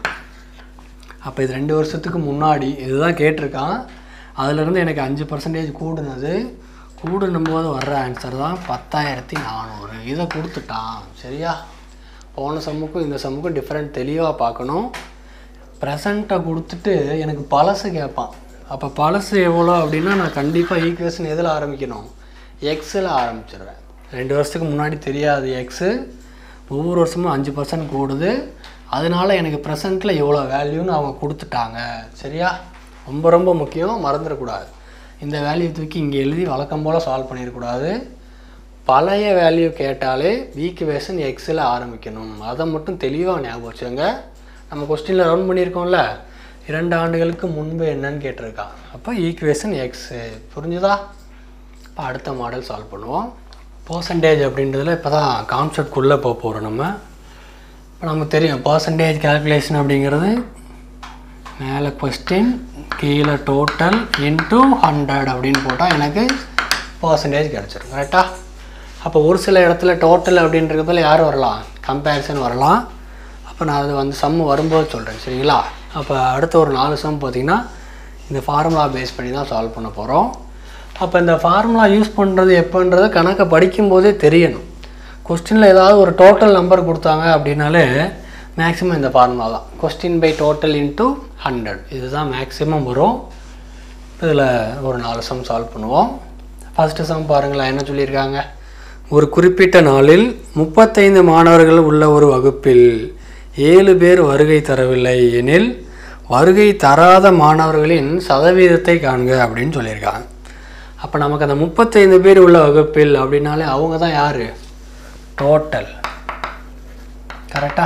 S2: அப்போ இது ரெண்டு வருஷத்துக்கு முன்னாடி இதுதான் கேட்டிருக்கான் அதுலேருந்து எனக்கு அஞ்சு பர்சன்டேஜ் கூடுனது கூடுனும் போது வர்ற ஆன்சர் தான் பத்தாயிரத்தி நானூறு இதை கொடுத்துட்டான் சரியா போன சம்முக்கும் இந்த சம்முக்கும் டிஃப்ரெண்ட் தெளிவாக பார்க்கணும் ப்ரெசண்ட்டை கொடுத்துட்டு எனக்கு பழசு கேட்பான் அப்போ பழசு எவ்வளோ அப்படின்னா நான் கண்டிப்பாக ஈக்குவேஷன் எதில் ஆரம்பிக்கணும் எக்ஸில் ஆரம்பிச்சிடுவேன் ரெண்டு வருஷத்துக்கு முன்னாடி தெரியாது எக்ஸு ஒவ்வொரு வருஷமும் அஞ்சு பர்சன்ட் கூடுது அதனால எனக்கு ப்ரெசண்ட்டில் எவ்வளோ வேல்யூன்னு அவங்க கொடுத்துட்டாங்க சரியா ரொம்ப ரொம்ப முக்கியம் மறந்துடக்கூடாது இந்த வேல்யூ தூக்கி இங்கே எழுதி வழக்கம் போல் சால்வ் பண்ணிடக்கூடாது பழைய வேல்யூ கேட்டாலே ஈக்குவேஷன் எக்ஸில் ஆரம்பிக்கணும் அதை மட்டும் தெளிவாக ஞாபகம் வச்சுங்க நம்ம கொஸ்டினில் ரவுண்ட் பண்ணியிருக்கோம்ல இரண்டு ஆண்டுகளுக்கு முன்பு என்னன்னு கேட்டிருக்கான் அப்போ ஈக்குவேஷன் எக்ஸு புரிஞ்சுதா இப்போ அடுத்த மாடல் சால்வ் பண்ணுவோம் பர்சன்டேஜ் அப்படின்றதுல இப்போ தான் கான்செப்ட்குள்ளே போக போகிறோம் நம்ம இப்போ நமக்கு தெரியும் பர்சன்டேஜ் கால்குலேஷன் அப்படிங்கிறது மேலே கொஸ்டின் கீழே டோட்டல் இன்ட்டு ஹண்ட்ரட் அப்படின்னு போட்டால் எனக்கு பர்சன்டேஜ் கிடச்சிரும் கரெக்டா அப்போ ஒரு சில இடத்துல டோட்டல் அப்படின்றதுல யார் வரலாம் கம்பேரிசன் வரலாம் அப்போ நான் அது வந்து சம் வரும்போது சொல்கிறேன் சரிங்களா அப்போ அடுத்த ஒரு நாலு சம் பார்த்தீங்கன்னா இந்த ஃபார்முலா பேஸ் பண்ணி தான் சால்வ் பண்ண போகிறோம் அப்போ இந்த ஃபார்முலா யூஸ் பண்ணுறது எப்போன்றது கணக்கை படிக்கும்போதே தெரியணும் கொஸ்டினில் ஏதாவது ஒரு டோட்டல் நம்பர் கொடுத்தாங்க அப்படின்னாலே மேக்ஸிமம் இந்த ஃபார்முலா தான் question by total into hundred இதுதான் மேக்ஸிமம் வரும் இதில் ஒரு நாலு சம் சால்வ் பண்ணுவோம் ஃபஸ்ட்டு சம் பாருங்களேன் என்ன சொல்லியிருக்காங்க ஒரு குறிப்பிட்ட நாளில் முப்பத்தைந்து மாணவர்கள் உள்ள ஒரு வகுப்பில் ஏழு பேர் வருகை தரவில்லை எனில் வருகை தராத மாணவர்களின் சதவீதத்தை காண்க அப்படின்னு சொல்லியிருக்காங்க அப்போ நமக்கு அந்த முப்பத்தைந்து பேர் உள்ள வகுப்பில் அப்படின்னாலே அவங்க தான் யார் டோட்டல் கரெக்டா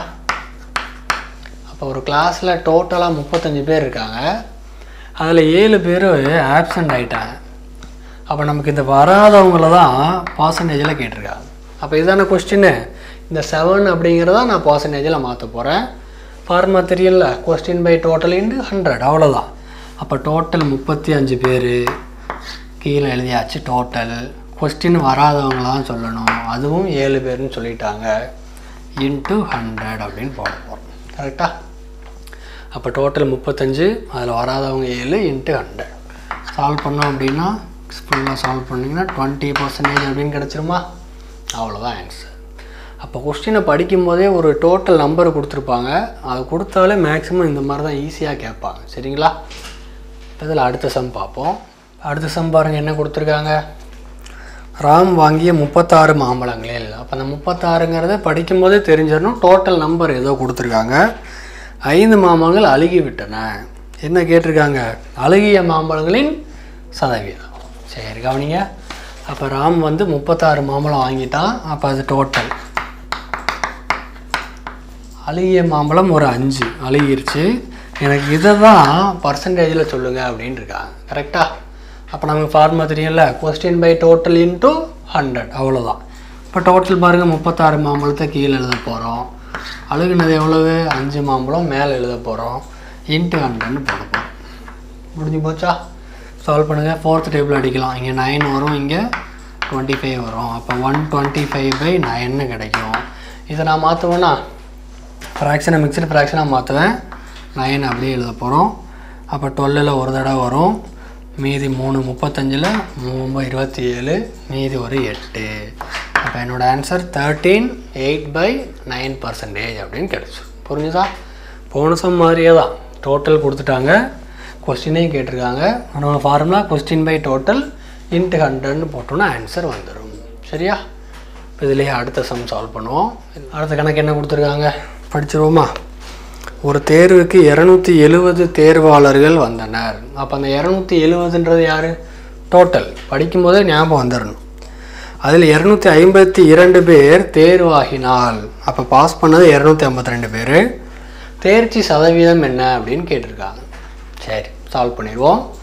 S2: அப்போ ஒரு கிளாஸில் டோட்டலாக முப்பத்தஞ்சு பேர் இருக்காங்க அதில் ஏழு பேர் ஆப்சண்ட் ஆயிட்டாங்க அப்போ நமக்கு இந்த வராதவங்கள தான் பர்சன்டேஜில் கேட்டிருக்காங்க அப்போ இதுதான கொஸ்டின்னு இந்த செவன் அப்படிங்கிறத நான் பர்சன்டேஜில் மாற்ற போகிறேன் ஃபார்மா தெரியல question by total into hundred அவ்வளோதான் அப்போ டோட்டல் முப்பத்தி அஞ்சு பேர் கீழே எழுதியாச்சு டோட்டல் கொஸ்டின் வராதவங்கள தான் சொல்லணும் அதுவும் ஏழு பேர்னு சொல்லிட்டாங்க இன்ட்டு ஹண்ட்ரட் அப்படின்னு போட போகிறோம் கரெக்டாக அப்போ டோட்டல் முப்பத்தஞ்சு அதில் வராதவங்க ஏழு இன்ட்டு ஹண்ட்ரட் சால்வ் பண்ணோம் அப்படின்னா ஃபுல்லாக சால்வ் பண்ணிங்கன்னா டுவெண்ட்டி பர்சன்டேஜ் அப்படின்னு கிடச்சிருமா அவ்வளோதான் ஆன்சர் அப்போ கொஸ்டினை படிக்கும்போதே ஒரு டோட்டல் நம்பர் கொடுத்துருப்பாங்க அதை கொடுத்தாலே மேக்ஸிமம் இந்த மாதிரி தான் ஈஸியாக கேட்பாங்க சரிங்களா இப்போ இதில் அடுத்த சம் பார்ப்போம் அடுத்த சம் பாருங்கள் என்ன கொடுத்துருக்காங்க ராம் வாங்கிய முப்பத்தாறு மாம்பழங்களில் அப்போ அந்த முப்பத்தாறுங்கிறத படிக்கும்போதே தெரிஞ்சிடணும் டோட்டல் நம்பர் ஏதோ கொடுத்துருக்காங்க ஐந்து மாம்பழங்கள் அழுகி விட்டன என்ன கேட்டிருக்காங்க அழுகிய மாம்பழங்களின் சதவீதம் சரி கவனிங்க அப்போ ராம் வந்து முப்பத்தாறு மாம்பழம் வாங்கிட்டான் அப்போ அது டோட்டல் அழுகிய மாம்பழம் ஒரு அஞ்சு அழுகிருச்சு எனக்கு இதை தான் பர்சன்டேஜில் சொல்லுங்கள் அப்படின்னு இருக்காங்க கரெக்டாக அப்போ நமக்கு ஃபார்மா தெரியும்ல question by total into hundred அவ்வளோதான் இப்போ டோட்டல் பாருங்கள் முப்பத்தாறு மாம்பழத்தை கீழே எழுத போகிறோம் அழுகுனது எவ்வளவு அஞ்சு மாம்பழம் மேலே எழுத போகிறோம் இன்ட்டு ஹண்ட்ரட்னு போட போகிறோம் முடிஞ்சு போச்சா சால்வ் பண்ணுங்கள் ஃபோர்த் டேபிள் அடிக்கலாம் இங்கே நைன் வரும் இங்கே டுவெண்ட்டி ஃபைவ் வரும் அப்போ ஒன் டுவெண்ட்டி ஃபைவ் பை நைன்னு கிடைக்கும் இதை நான் மாற்றுவேன்னா ஃப்ராக்ஷனை மிக்சடு ஃப்ராக்ஷனாக மாற்றுவேன் நைன் அப்படியே எழுத போகிறோம் அப்போ டுவெல்லில் ஒரு தடவை வரும் மீதி மூணு முப்பத்தஞ்சில் மூணு இருபத்தி ஏழு மீதி ஒரு எட்டு அப்போ என்னோடய answer thirteen eight by nine percentage அப்படின்னு கிடச்சி புரிஞ்சுதா போன சம் மாதிரியே தான் டோட்டல் கொடுத்துட்டாங்க கொஸ்டினையும் கேட்டிருக்காங்க நம்ம formula question by total into ஹண்ட்ரட்னு போட்டோன்னா ஆன்சர் வந்துடும் சரியா இப்போ இதுலேயே அடுத்த சம் சால்வ் பண்ணுவோம் அடுத்த கணக்கு என்ன கொடுத்துருக்காங்க படிச்சிருவோமா ஒரு தேர்வுக்கு இரநூத்தி எழுவது தேர்வாளர்கள் வந்தனர் அப்போ அந்த இரநூத்தி எழுவதுன்றது யார் டோட்டல் படிக்கும்போதே ஞாபகம் வந்துடணும் அதில் இரநூத்தி ஐம்பத்தி இரண்டு பேர் தேர்வாகினால் அப்போ பாஸ் பண்ணது இரநூத்தி ஐம்பத்தி ரெண்டு பேர் தேர்ச்சி சதவீதம் என்ன அப்படின்னு கேட்டிருக்காங்க சரி சால்வ் பண்ணிடுவோம்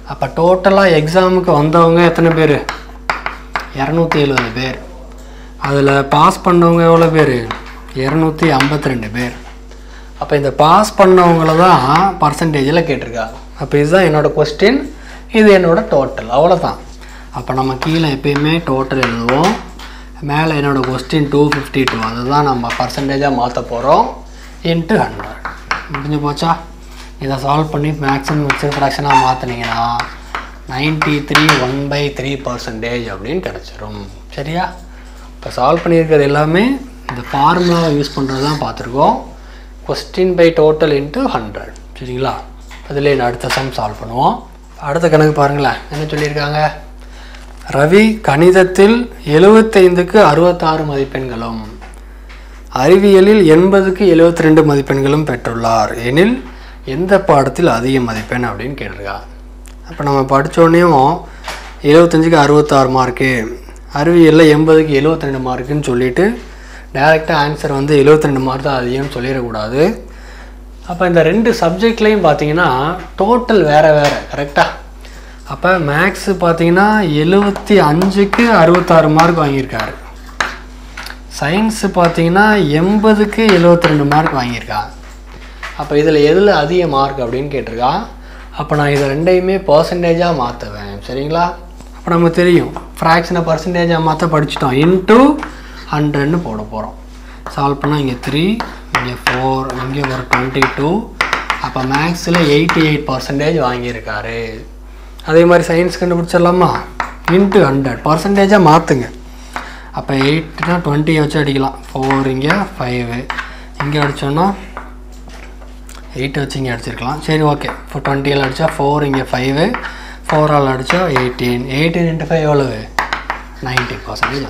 S2: அப்போ டோட்டலாக எக்ஸாமுக்கு வந்தவங்க எத்தனை பேர் இரநூத்தி எழுபது பேர் அதில் பாஸ் பண்ணவங்க எவ்வளோ பேர் இரநூத்தி ஐம்பத்தி ரெண்டு பேர் அப்போ இந்த பாஸ் பண்ணவங்கள தான் பர்சன்டேஜில் கேட்டிருக்காங்க அப்போ இதுதான் என்னோடய கொஸ்டின் இது என்னோட டோட்டல் அவ்வளோதான் அப்போ நம்ம கீழே எப்பயுமே டோட்டல் எழுதுவோம் மேலே என்னோடய கொஸ்டின் டூ ஃபிஃப்டி டூ அதுதான் நம்ம பர்சன்டேஜாக மாற்ற போகிறோம் இன்ட்டு ஹண்ட்ரட் முடிஞ்சு போச்சா இதை சால்வ் பண்ணி மேக்ஸிமம் மிக்சர் ஃப்ராக்ஷனாக மாற்றினீங்கன்னா ninety three one by three percentage அப்படின்னு கிடச்சிரும் சரியா இப்போ சால்வ் பண்ணியிருக்கிறது எல்லாமே இந்த ஃபார்முலாவை யூஸ் பண்ணுறது தான் பார்த்துருக்கோம் question by total into hundred சரிங்களா அதில் அடுத்த சம் சால்வ் பண்ணுவோம் அடுத்த கணக்கு பாருங்களேன் என்ன சொல்லியிருக்காங்க ரவி கணிதத்தில் எழுபத்தைந்துக்கு அறுபத்தாறு மதிப்பெண்களும் அறிவியலில் எண்பதுக்கு எழுபத்தி ரெண்டு மதிப்பெண்களும் பெற்றுள்ளார் எனில் எந்த பாடத்தில் அதிக மதிப்பெண் அப்படின்னு கேட்டிருக்கா அப்போ நம்ம படித்தோடனேயும் எழுபத்தஞ்சுக்கு அறுபத்தாறு மார்க்கு அறிவியலில் எண்பதுக்கு எழுபத்தி ரெண்டு மார்க்குன்னு சொல்லிட்டு டைரெக்டாக ஆன்சர் வந்து எழுபத்தி ரெண்டு மார்க் தான் அதிகம்னு சொல்லிடக்கூடாது அப்போ இந்த ரெண்டு சப்ஜெக்ட்லேயும் பார்த்தீங்கன்னா டோட்டல் வேறு வேறு கரெக்டாக அப்போ மேக்ஸு பார்த்தீங்கன்னா எழுபத்தி அஞ்சுக்கு அறுபத்தாறு மார்க் வாங்கியிருக்காரு சயின்ஸு பார்த்தீங்கன்னா எண்பதுக்கு எழுபத்தி ரெண்டு மார்க் வாங்கியிருக்கா அப்போ இதில் எதில் அதிக மார்க் அப்படின்னு கேட்டிருக்கா அப்போ நான் இதை ரெண்டையுமே பர்சன்டேஜாக மாற்றுவேன் சரிங்களா அப்போ நமக்கு தெரியும் ஃப்ராக்ஷனை பர்சன்டேஜாக மாற்ற படிச்சிட்டோம் இன்ட்டு ஹண்ட்ரட்னு போட போகிறோம் சால்வ் பண்ணால் இங்கே த்ரீ இங்கே ஃபோர் இங்கே ஒரு டுவெண்ட்டி டூ அப்போ மேக்ஸில் எயிட்டி எயிட் பர்சன்டேஜ் வாங்கியிருக்காரு அதே மாதிரி சயின்ஸ் கண்டுபிடிச்சிடலாமா இன்ட்டு ஹண்ட்ரட் பர்சன்டேஜாக மாற்றுங்க அப்போ எயிட்னா டுவெண்ட்டியை வச்சு அடிக்கலாம் ஃபோர் இங்கே ஃபைவு இங்கே அடித்தோன்னா எயிட்டை வச்சு இங்கே அடிச்சிருக்கலாம் சரி ஓகே இப்போ டுவெண்ட்டியில் அடித்தா ஃபோர் இங்கே ஃபைவு ஃபோரால் அடித்தா எயிட்டீன் எயிட்டீன் இன்ட்டு ஃபைவ் எவ்வளவு நைன்ட்டி பர்சன்டேஜ்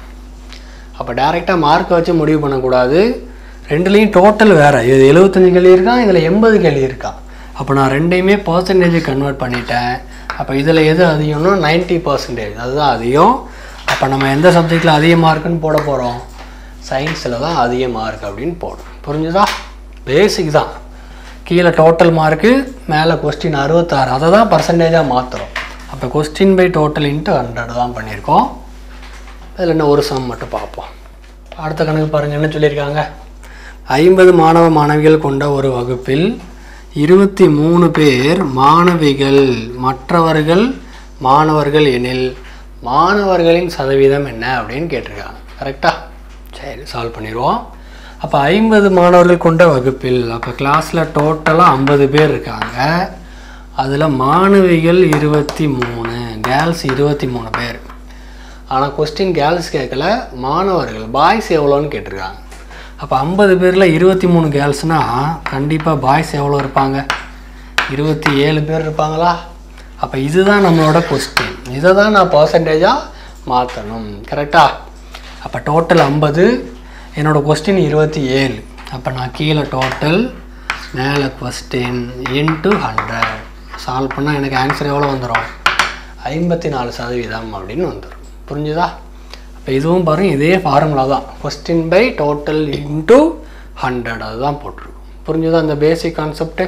S2: அப்போ டேரெக்டாக மார்க்கை வச்சு முடிவு பண்ணக்கூடாது ரெண்டுலேயும் டோட்டல் வேறு இது எழுபத்தஞ்சு கேள்வி இருக்கான் இதில் எண்பது கேள்வி இருக்கான் அப்போ நான் ரெண்டையுமே பர்சன்டேஜ் கன்வெர்ட் பண்ணிட்டேன் அப்போ இதில் எது அதிகம்னா நைன்ட்டி பர்சன்டேஜ் அதுதான் அதிகம் அப்போ நம்ம எந்த சப்ஜெக்டில் அதிக மார்க்குன்னு போட போகிறோம் சயின்ஸில் தான் அதிக மார்க் அப்படின்னு போடும் புரிஞ்சுதா பேசிக் தான் கீழே டோட்டல் மார்க்கு மேலே கொஸ்டின் அறுபத்தாறு அதை தான் பர்சன்டேஜாக மாற்றுறோம் அப்போ question by total into hundred தான் பண்ணியிருக்கோம் அதில் இன்னும் ஒரு சம் மட்டும் பார்ப்போம் அடுத்த கணக்கு பாருங்கள் என்ன சொல்லியிருக்காங்க ஐம்பது மாணவ மாணவிகள் கொண்ட ஒரு வகுப்பில் இருபத்தி மூணு பேர் மாணவிகள் மற்றவர்கள் மாணவர்கள் எனில் மாணவர்களின் சதவீதம் என்ன அப்படின்னு கேட்டிருக்காங்க கரெக்டா சரி சால்வ் பண்ணிடுவோம் அப்போ ஐம்பது மாணவர்கள் கொண்ட வகுப்பில் அப்போ கிளாஸில் டோட்டலாக ஐம்பது பேர் இருக்காங்க அதில் மாணவிகள் இருபத்தி மூணு கேர்ள்ஸ் இருபத்தி மூணு பேர் ஆனால் கொஸ்டின் கேர்ள்ஸ் கேட்கல மாணவர்கள் பாய்ஸ் எவ்வளோன்னு கேட்டிருக்காங்க அப்போ ஐம்பது பேரில் இருபத்தி மூணு கேர்ள்ஸ்னால் கண்டிப்பாக பாய்ஸ் எவ்வளோ இருப்பாங்க இருபத்தி ஏழு பேர் இருப்பாங்களா அப்போ இதுதான் நம்மளோட கொஸ்டின் இதை தான் நான் பர்சன்டேஜாக மாற்றணும் கரெக்டா அப்போ டோட்டல் ஐம்பது என்னோடய கொஸ்டின் இருபத்தி ஏழு அப்போ நான் கீழே டோட்டல் மேலே கொஸ்டின் இன்ட்டு ஹண்ட்ரட் சால்வ் பண்ணால் எனக்கு ஆன்சர் எவ்வளோ வந்துடும் ஐம்பத்தி நாலு சதவீதம் அப்படின்னு வந்துடும் புரிஞ்சுதா அப்போ இதுவும் பாருங்கள் இதே ஃபார்முலா தான் question by total into hundred அதுதான் போட்டிருக்கும் புரிஞ்சுதா இந்த பேசிக் கான்செப்ட்டு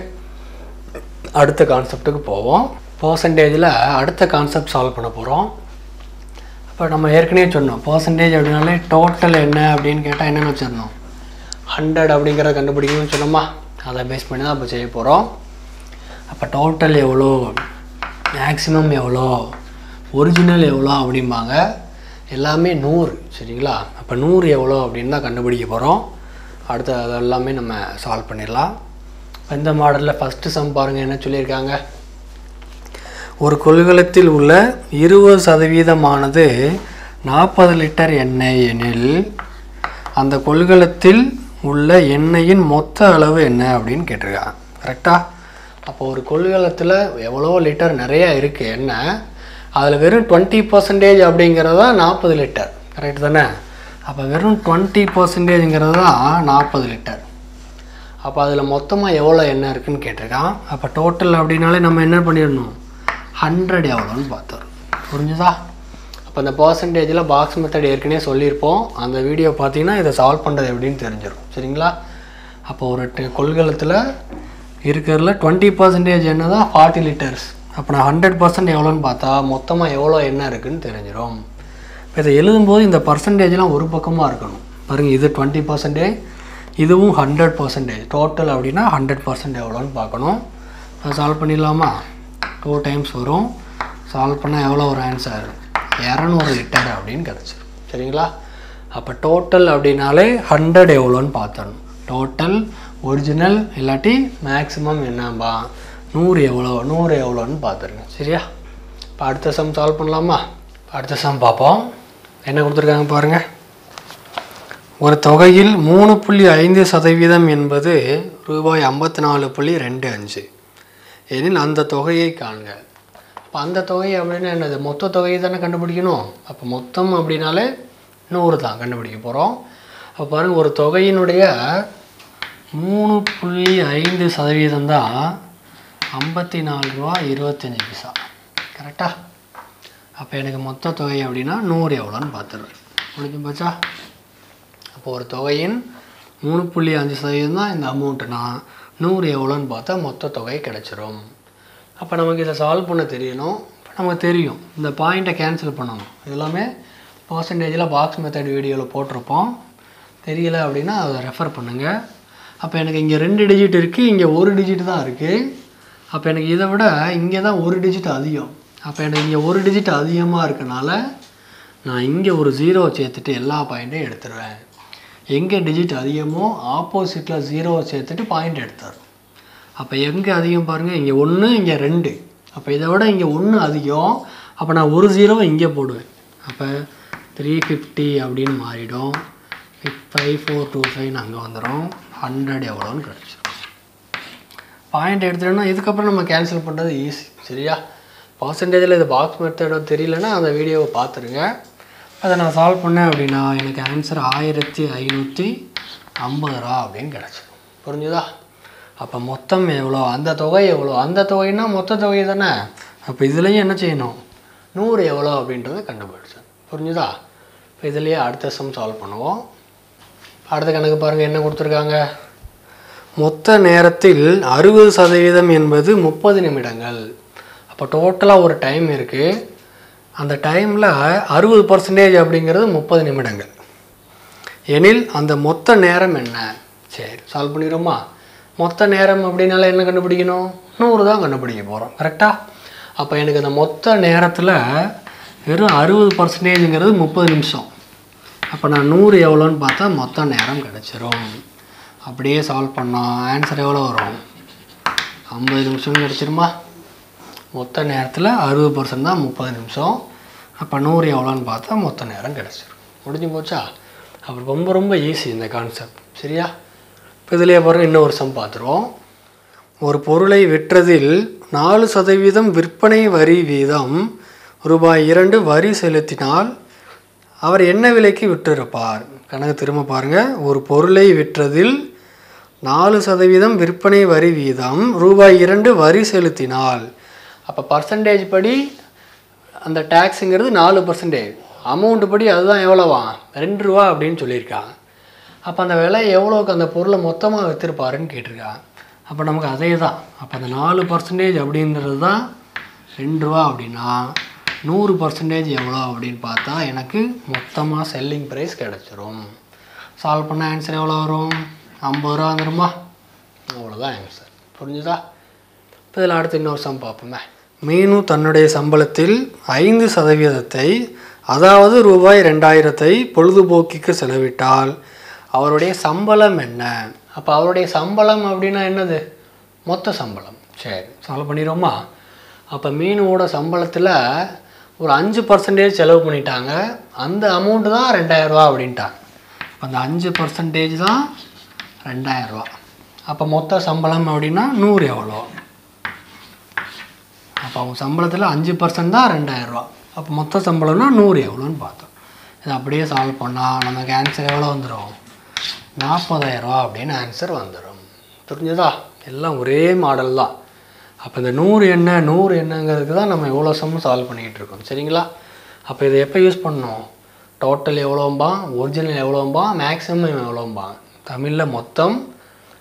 S2: அடுத்த கான்செப்ட்டுக்கு போவோம் பர்சன்டேஜில் அடுத்த கான்செப்ட் சால்வ் பண்ண போகிறோம் அப்போ நம்ம ஏற்கனவே சொன்னோம் பர்சன்டேஜ் அப்படின்னாலே டோட்டல் என்ன அப்படின்னு கேட்டால் என்னென்னு வச்சிடணும் ஹண்ட்ரட் அப்படிங்கிறத கண்டுபிடிக்கணும்னு சொன்னோமா அதை பேஸ் பண்ணி தான் இப்போ செய்ய போகிறோம் அப்போ டோட்டல் எவ்வளோ மேக்ஸிமம் எவ்வளோ ஒரிஜினல் எவ்வளோ அப்படிம்பாங்க எல்லாமே நூறு சரிங்களா அப்போ நூறு எவ்வளோ அப்படின்னு தான் கண்டுபிடிக்க போகிறோம் அடுத்து அது எல்லாமே நம்ம சால்வ் பண்ணிடலாம் இப்ப இந்த மாடலில் ஃபஸ்ட்டு சம் பாருங்கள் என்ன சொல்லியிருக்காங்க ஒரு கொள்கலத்தில் உள்ள இருபது சதவீதமானது நாற்பது லிட்டர் எண்ணெய் எனில் அந்த கொள்கலத்தில் உள்ள எண்ணெயின் மொத்த அளவு என்ன அப்படின்னு கேட்டிருக்காங்க கரெக்டா அப்போ ஒரு கொள்கலத்தில் எவ்வளோ லிட்டர் நிறைய இருக்குது எண்ணெய் அதில் வெறும் டுவெண்ட்டி பர்சன்டேஜ் அப்படிங்கிறது தான் நாற்பது லிட்டர் கரெக்ட் தானே அப்போ வெறும் டுவெண்ட்டி பர்சன்டேஜுங்கிறது தான் நாற்பது லிட்டர் அப்போ அதில் மொத்தமாக எவ்வளோ எண்ணெய் இருக்குன்னு கேட்டிருக்கான் அப்போ டோட்டல் அப்படின்னாலே நம்ம என்ன பண்ணிடணும் ஹண்ட்ரட் எவ்வளோன்னு பார்த்தோம் புரிஞ்சுதா அப்போ இந்த பர்சன்டேஜில் பாக்ஸ் மெத்தட் ஏற்கனவே சொல்லியிருப்போம் அந்த வீடியோ பார்த்தீங்கன்னா இதை சால்வ் பண்ணுறது எப்படின்னு தெரிஞ்சிடும் சரிங்களா அப்போ ஒரு டி- கொள்கலத்தில் இருக்கிறதுல டுவெண்ட்டி பர்சன்டேஜ் என்ன தான் ஃபார்ட்டி லிட்டர்ஸ் அப்போ நான் ஹண்ட்ரட் பர்சன்ட் எவ்வளோன்னு பார்த்தா மொத்தமாக எவ்வளோ என்ன இருக்குன்னு தெரிஞ்சிடும் இப்போ இதை எழுதும்போது இந்த பர்சன்டேஜ்லாம் ஒரு பக்கமாக இருக்கணும் பாருங்கள் இது டுவெண்ட்டி பர்சன்டேஜ் இதுவும் ஹண்ட்ரட் பர்சன்டேஜ் டோட்டல் அப்படின்னா ஹண்ட்ரட் பர்சன்ட் எவ்வளோன்னு பார்க்கணும் அதை சால்வ் பண்ணிடலாமா டூ டைம்ஸ் வரும் சால்வ் பண்ணால் எவ்வளோ ஒரு ஆன்சர் இரநூறு லிட்டர் அப்படின்னு கிடச்சிரும் சரிங்களா அப்போ டோட்டல் அப்படின்னாலே ஹண்ட்ரட் எவ்வளோன்னு பார்த்தணும் டோட்டல் ஒரிஜினல் இல்லாட்டி மேக்ஸிமம் என்னம்பா நூறு எவ்வளோ நூறு எவ்வளோன்னு பார்த்துருங்க சரியா இப்போ அடுத்த சம் சால்வ் பண்ணலாமா அடுத்த சம் பார்ப்போம் என்ன கொடுத்துருக்காங்க பாருங்கள் ஒரு தொகையில் மூணு புள்ளி ஐந்து சதவீதம் என்பது ரூபாய் ஐம்பத்தி நாலு புள்ளி ரெண்டு அஞ்சு எனில் அந்த தொகையை காண்க அப்போ அந்த தொகை அப்படின்னா என்னது மொத்த தொகையை தானே கண்டுபிடிக்கணும் அப்போ மொத்தம் அப்படின்னாலே நூறு தான் கண்டுபிடிக்க போகிறோம் அப்போ பாருங்கள் ஒரு தொகையினுடைய மூணு புள்ளி ஐந்து சதவீதம் தான் ஐம்பத்தி நாலு ரூபா இருபத்தஞ்சி பைசா கரெக்டாக அப்போ எனக்கு மொத்த தொகை அப்படின்னா நூறு எவ்வளோன்னு பார்த்துருவேன் முடிஞ்சு போச்சா அப்போ ஒரு தொகையின் மூணு புள்ளி அஞ்சு சதவீதம் தான் இந்த அமௌண்ட்டுனா நூறு எவ்வளோன்னு பார்த்தா மொத்த தொகை கிடச்சிரும் அப்போ நமக்கு இதை சால்வ் பண்ண தெரியணும் இப்போ நமக்கு தெரியும் இந்த பாயிண்ட்டை கேன்சல் பண்ணணும் இது எல்லாமே பர்சன்டேஜில் பாக்ஸ் மெத்தட் வீடியோவில் போட்டிருப்போம் தெரியல அப்படின்னா அதை ரெஃபர் பண்ணுங்கள் அப்போ எனக்கு இங்கே ரெண்டு டிஜிட் இருக்குது இங்கே ஒரு டிஜிட் தான் இருக்குது அப்போ எனக்கு இதை விட இங்கே தான் ஒரு டிஜிட் அதிகம் அப்போ எனக்கு இங்கே ஒரு டிஜிட் அதிகமாக இருக்கனால நான் இங்கே ஒரு ஜீரோ சேர்த்துட்டு எல்லா பாயிண்ட்டையும் எடுத்துருவேன் எங்கே டிஜிட் அதிகமோ ஆப்போசிட்டில் ஜீரோவை சேர்த்துட்டு பாயிண்ட் எடுத்துரும் அப்போ எங்கே அதிகம் பாருங்கள் இங்கே ஒன்று இங்கே ரெண்டு அப்போ இதை விட இங்கே ஒன்று அதிகம் அப்போ நான் ஒரு ஜீரோவை இங்கே போடுவேன் அப்போ த்ரீ ஃபிஃப்டி அப்படின்னு மாறிடும் ஃபைவ் ஃபோர் டூ ஃபைவ்னு அங்கே வந்துடும் ஹண்ட்ரட் எவ்வளோன்னு கிடச்சிடும் பாயிண்ட் எடுத்துட்டோம்னா இதுக்கப்புறம் நம்ம கேன்சல் பண்ணுறது ஈஸி சரியா பர்சன்டேஜில் இது பாக்ஸ் மெத்தடோ தெரியலன்னா அந்த வீடியோவை பார்த்துருங்க அதை நான் சால்வ் பண்ணேன் அப்படின்னா எனக்கு ஆன்சர் ஆயிரத்தி ஐநூற்றி ஐம்பது ரூபா அப்படின்னு கிடச்சிடும் புரிஞ்சுதா அப்போ மொத்தம் எவ்வளோ அந்த தொகை எவ்வளோ அந்த தொகைன்னா மொத்த தொகை தானே அப்போ இதுலேயும் என்ன செய்யணும் நூறு எவ்வளோ அப்படின்றத கண்டுபிடிச்சேன் புரிஞ்சுதா இப்போ இதுலேயே அடுத்த சம் சால்வ் பண்ணுவோம் அடுத்த கணக்கு பாருங்கள் என்ன கொடுத்துருக்காங்க மொத்த நேரத்தில் அறுபது சதவீதம் என்பது முப்பது நிமிடங்கள் அப்போ டோட்டலாக ஒரு டைம் இருக்குது அந்த டைமில் அறுபது பர்சன்டேஜ் அப்படிங்கிறது முப்பது நிமிடங்கள் எனில் அந்த மொத்த நேரம் என்ன சரி சால்வ் பண்ணிடுறோமா மொத்த நேரம் அப்படின்னால என்ன கண்டுபிடிக்கணும் நூறு தான் கண்டுபிடிக்க போகிறோம் கரெக்டாக அப்போ எனக்கு அந்த மொத்த நேரத்தில் வெறும் அறுபது பர்சன்டேஜுங்கிறது முப்பது நிமிஷம் அப்போ நான் நூறு எவ்வளோன்னு பார்த்தா மொத்த நேரம் கிடச்சிரும் அப்படியே சால்வ் பண்ணோம் ஆன்சர் எவ்வளோ வரும் ஐம்பது நிமிஷம் கிடச்சிருமா மொத்த நேரத்தில் அறுபது பர்சன்ட் தான் முப்பது நிமிஷம் அப்போ நூறு எவ்வளோன்னு பார்த்தா மொத்த நேரம் கிடச்சிரும் முடிஞ்சு போச்சா அப்புறம் ரொம்ப ரொம்ப ஈஸி இந்த கான்செப்ட் சரியா இப்போ இதுலேயே பாருங்க இன்னொரு சம் பார்த்துருவோம் ஒரு பொருளை விற்றதில் நாலு சதவீதம் விற்பனை வரி வீதம் ரூபாய் இரண்டு வரி செலுத்தினால் அவர் என்ன விலைக்கு விற்றிருப்பார் கணக்கு திரும்ப பாருங்கள் ஒரு பொருளை விற்றதில் நாலு சதவீதம் விற்பனை வரி வீதம் ரூபாய் இரண்டு வரி செலுத்தினால் அப்போ பர்சன்டேஜ் படி அந்த டேக்ஸுங்கிறது நாலு பர்சன்டேஜ் அமௌண்ட் படி அதுதான் எவ்வளோவா ரெண்டு ரூபா அப்படின்னு சொல்லியிருக்காங்க அப்போ அந்த விலை எவ்வளோக்கு அந்த பொருளை மொத்தமாக விற்றுருப்பாருன்னு கேட்டிருக்காங்க அப்போ நமக்கு அதே தான் அப்போ அந்த நாலு பர்சன்டேஜ் அப்படின்றது தான் ரெண்டு ரூபா அப்படின்னா நூறு பர்சன்டேஜ் எவ்வளோ அப்படின்னு பார்த்தா எனக்கு மொத்தமாக செல்லிங் ப்ரைஸ் கிடச்சிரும் சால்வ் பண்ண ஆன்சர் எவ்வளோ வரும் ஐம்பது ரூபா வந்துருமா அவ்வளோதான் ஆன்சர் புரிஞ்சுதா இப்போ இதில் அடுத்து இன்னொரு சம் பார்ப்போமே மீனு தன்னுடைய சம்பளத்தில் ஐந்து சதவீதத்தை அதாவது ரூபாய் ரெண்டாயிரத்தை பொழுதுபோக்கிற்கு செலவிட்டால் அவருடைய சம்பளம் என்ன அப்போ அவருடைய சம்பளம் அப்படின்னா என்னது மொத்த சம்பளம் சரி சால்வ் பண்ணிடுவோமா அப்போ மீனோட சம்பளத்தில் ஒரு அஞ்சு பர்சன்டேஜ் செலவு பண்ணிட்டாங்க அந்த அமௌண்ட்டு தான் ரெண்டாயிரரூவா அப்படின்ட்டாங்க அப்போ அந்த அஞ்சு பர்சன்டேஜ் தான் ரெண்டாயிரரூவா அப்போ மொத்த சம்பளம் அப்படின்னா நூறு எவ்வளோ அப்போ அவங்க சம்பளத்தில் அஞ்சு பர்சன்ட் தான் ரெண்டாயிரரூவா அப்போ மொத்த சம்பளம்னா நூறு எவ்வளோன்னு பார்த்தோம் இதை அப்படியே சால்வ் பண்ணால் நமக்கு ஆன்சர் எவ்வளோ வந்துடும் நாற்பதாயிரரூவா அப்படின்னு ஆன்சர் வந்துடும் புரிஞ்சுதா எல்லாம் ஒரே மாடல் தான் அப்போ இந்த நூறு என்ன நூறு என்னங்கிறதுக்கு தான் நம்ம எவ்வளோ சம் சால்வ் பண்ணிக்கிட்டு இருக்கோம் சரிங்களா அப்போ இதை எப்போ யூஸ் பண்ணணும் டோட்டல் எவ்வளோம்பா ஒரிஜினல் எவ்வளோம்பா மேக்ஸிமம் எவ்வளோம்பா தமிழில் மொத்தம்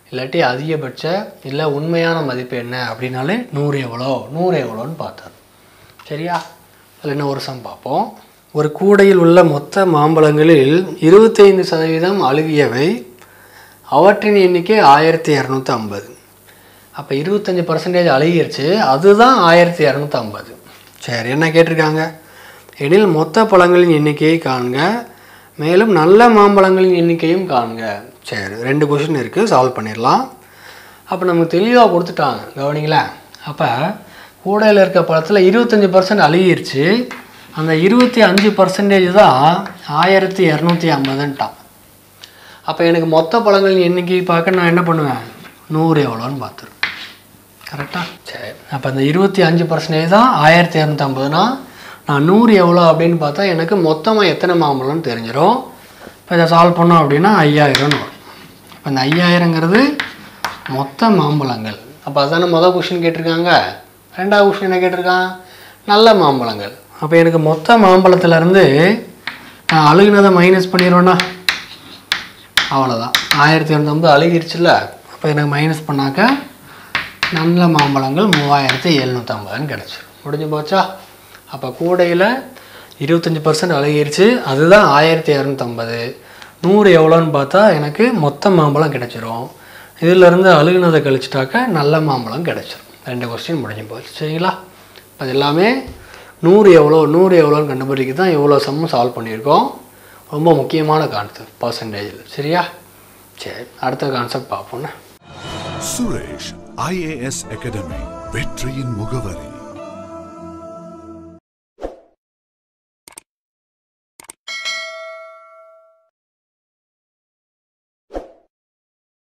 S2: இல்லாட்டி அதிகபட்ச இல்லை உண்மையான மதிப்பு என்ன அப்படின்னாலே நூறு எவ்வளோ நூறு எவ்வளோன்னு பார்த்தார் சரியா அதில் என்ன ஒரு சம் பார்ப்போம் ஒரு கூடையில் உள்ள மொத்த மாம்பழங்களில் இருபத்தைந்து சதவீதம் அழுகியவை அவற்றின் எண்ணிக்கை ஆயிரத்தி இரநூத்தி ஐம்பது அப்போ இருபத்தஞ்சி பர்சன்டேஜ் அழுகிருச்சு அதுதான் ஆயிரத்தி இரநூத்தி ஐம்பது சரி என்ன கேட்டிருக்காங்க எனில் மொத்த பழங்களின் எண்ணிக்கையை காண்க மேலும் நல்ல மாம்பழங்களின் எண்ணிக்கையும் காண்க சரி ரெண்டு கொஷின் இருக்குது சால்வ் பண்ணிடலாம் அப்போ நமக்கு தெளிவாக கொடுத்துட்டாங்க கவனிங்களேன் அப்போ கூடையில் இருக்க பழத்தில் இருபத்தஞ்சி பர்சன்ட் அழுகிருச்சு அந்த இருபத்தி அஞ்சு பர்சன்டேஜ் தான் ஆயிரத்தி இரநூத்தி ஐம்பதுன்ட்டான் அப்போ எனக்கு மொத்த பழங்களின் எண்ணிக்கை பார்க்க நான் என்ன பண்ணுவேன் நூறு எவ்வளோன்னு பார்த்துருவேன் கரெக்டாக சரி அப்போ அந்த இருபத்தி அஞ்சு பர்சன்டேஜ் தான் ஆயிரத்தி இரநூத்தம்பதுனா நான் நூறு எவ்வளோ அப்படின்னு பார்த்தா எனக்கு மொத்தமாக எத்தனை மாம்பழம்னு தெரிஞ்சிடும் இப்போ இதை சால்வ் பண்ணோம் அப்படின்னா ஐயாயிரம்னு வரும் இப்போ இந்த ஐயாயிரங்கிறது மொத்த மாம்பழங்கள் அப்போ அதானே மொதல் கொஷின் கேட்டிருக்காங்க ரெண்டாவது கொஷின் என்ன கேட்டிருக்கான் நல்ல மாம்பழங்கள் அப்போ எனக்கு மொத்த மாம்பழத்துலேருந்து நான் அழுகுனதை மைனஸ் பண்ணிடுவேன்னா அவ்வளோதான் ஆயிரத்தி இரநூத்தம்பது அழுகிருச்சுல்ல அப்போ எனக்கு மைனஸ் பண்ணாக்க நல்ல மாம்பழங்கள் மூவாயிரத்தி எழுநூற்றம்பதுன்னு கிடச்சிரும் முடிஞ்சு போச்சா அப்போ கூடையில் இருபத்தஞ்சி பர்சன்ட் அழுகிருச்சு அதுதான் ஆயிரத்தி இரநூத்தம்பது நூறு எவ்வளோன்னு பார்த்தா எனக்கு மொத்த மாம்பழம் கிடச்சிரும் இதிலேருந்து அழுகுனதை கழிச்சிட்டாக்க நல்ல மாம்பழம் கிடச்சிரும் ரெண்டு கொஸ்டின் முடிஞ்சு போச்சு சரிங்களா அது எல்லாமே நூறு எவ்வளோ நூறு எவ்வளோன்னு கண்டுபிடிக்க தான் இவ்வளோ சம்மு சால்வ் பண்ணியிருக்கோம் ரொம்ப முக்கியமான கான்செப்ட் பர்சன்டேஜில் சரியா சரி அடுத்த கான்செப்ட் பார்ப்போண்ணே
S1: சுரேஷ் ஐஏஎஸ் அகாடமி வெற்றியின் முகவரி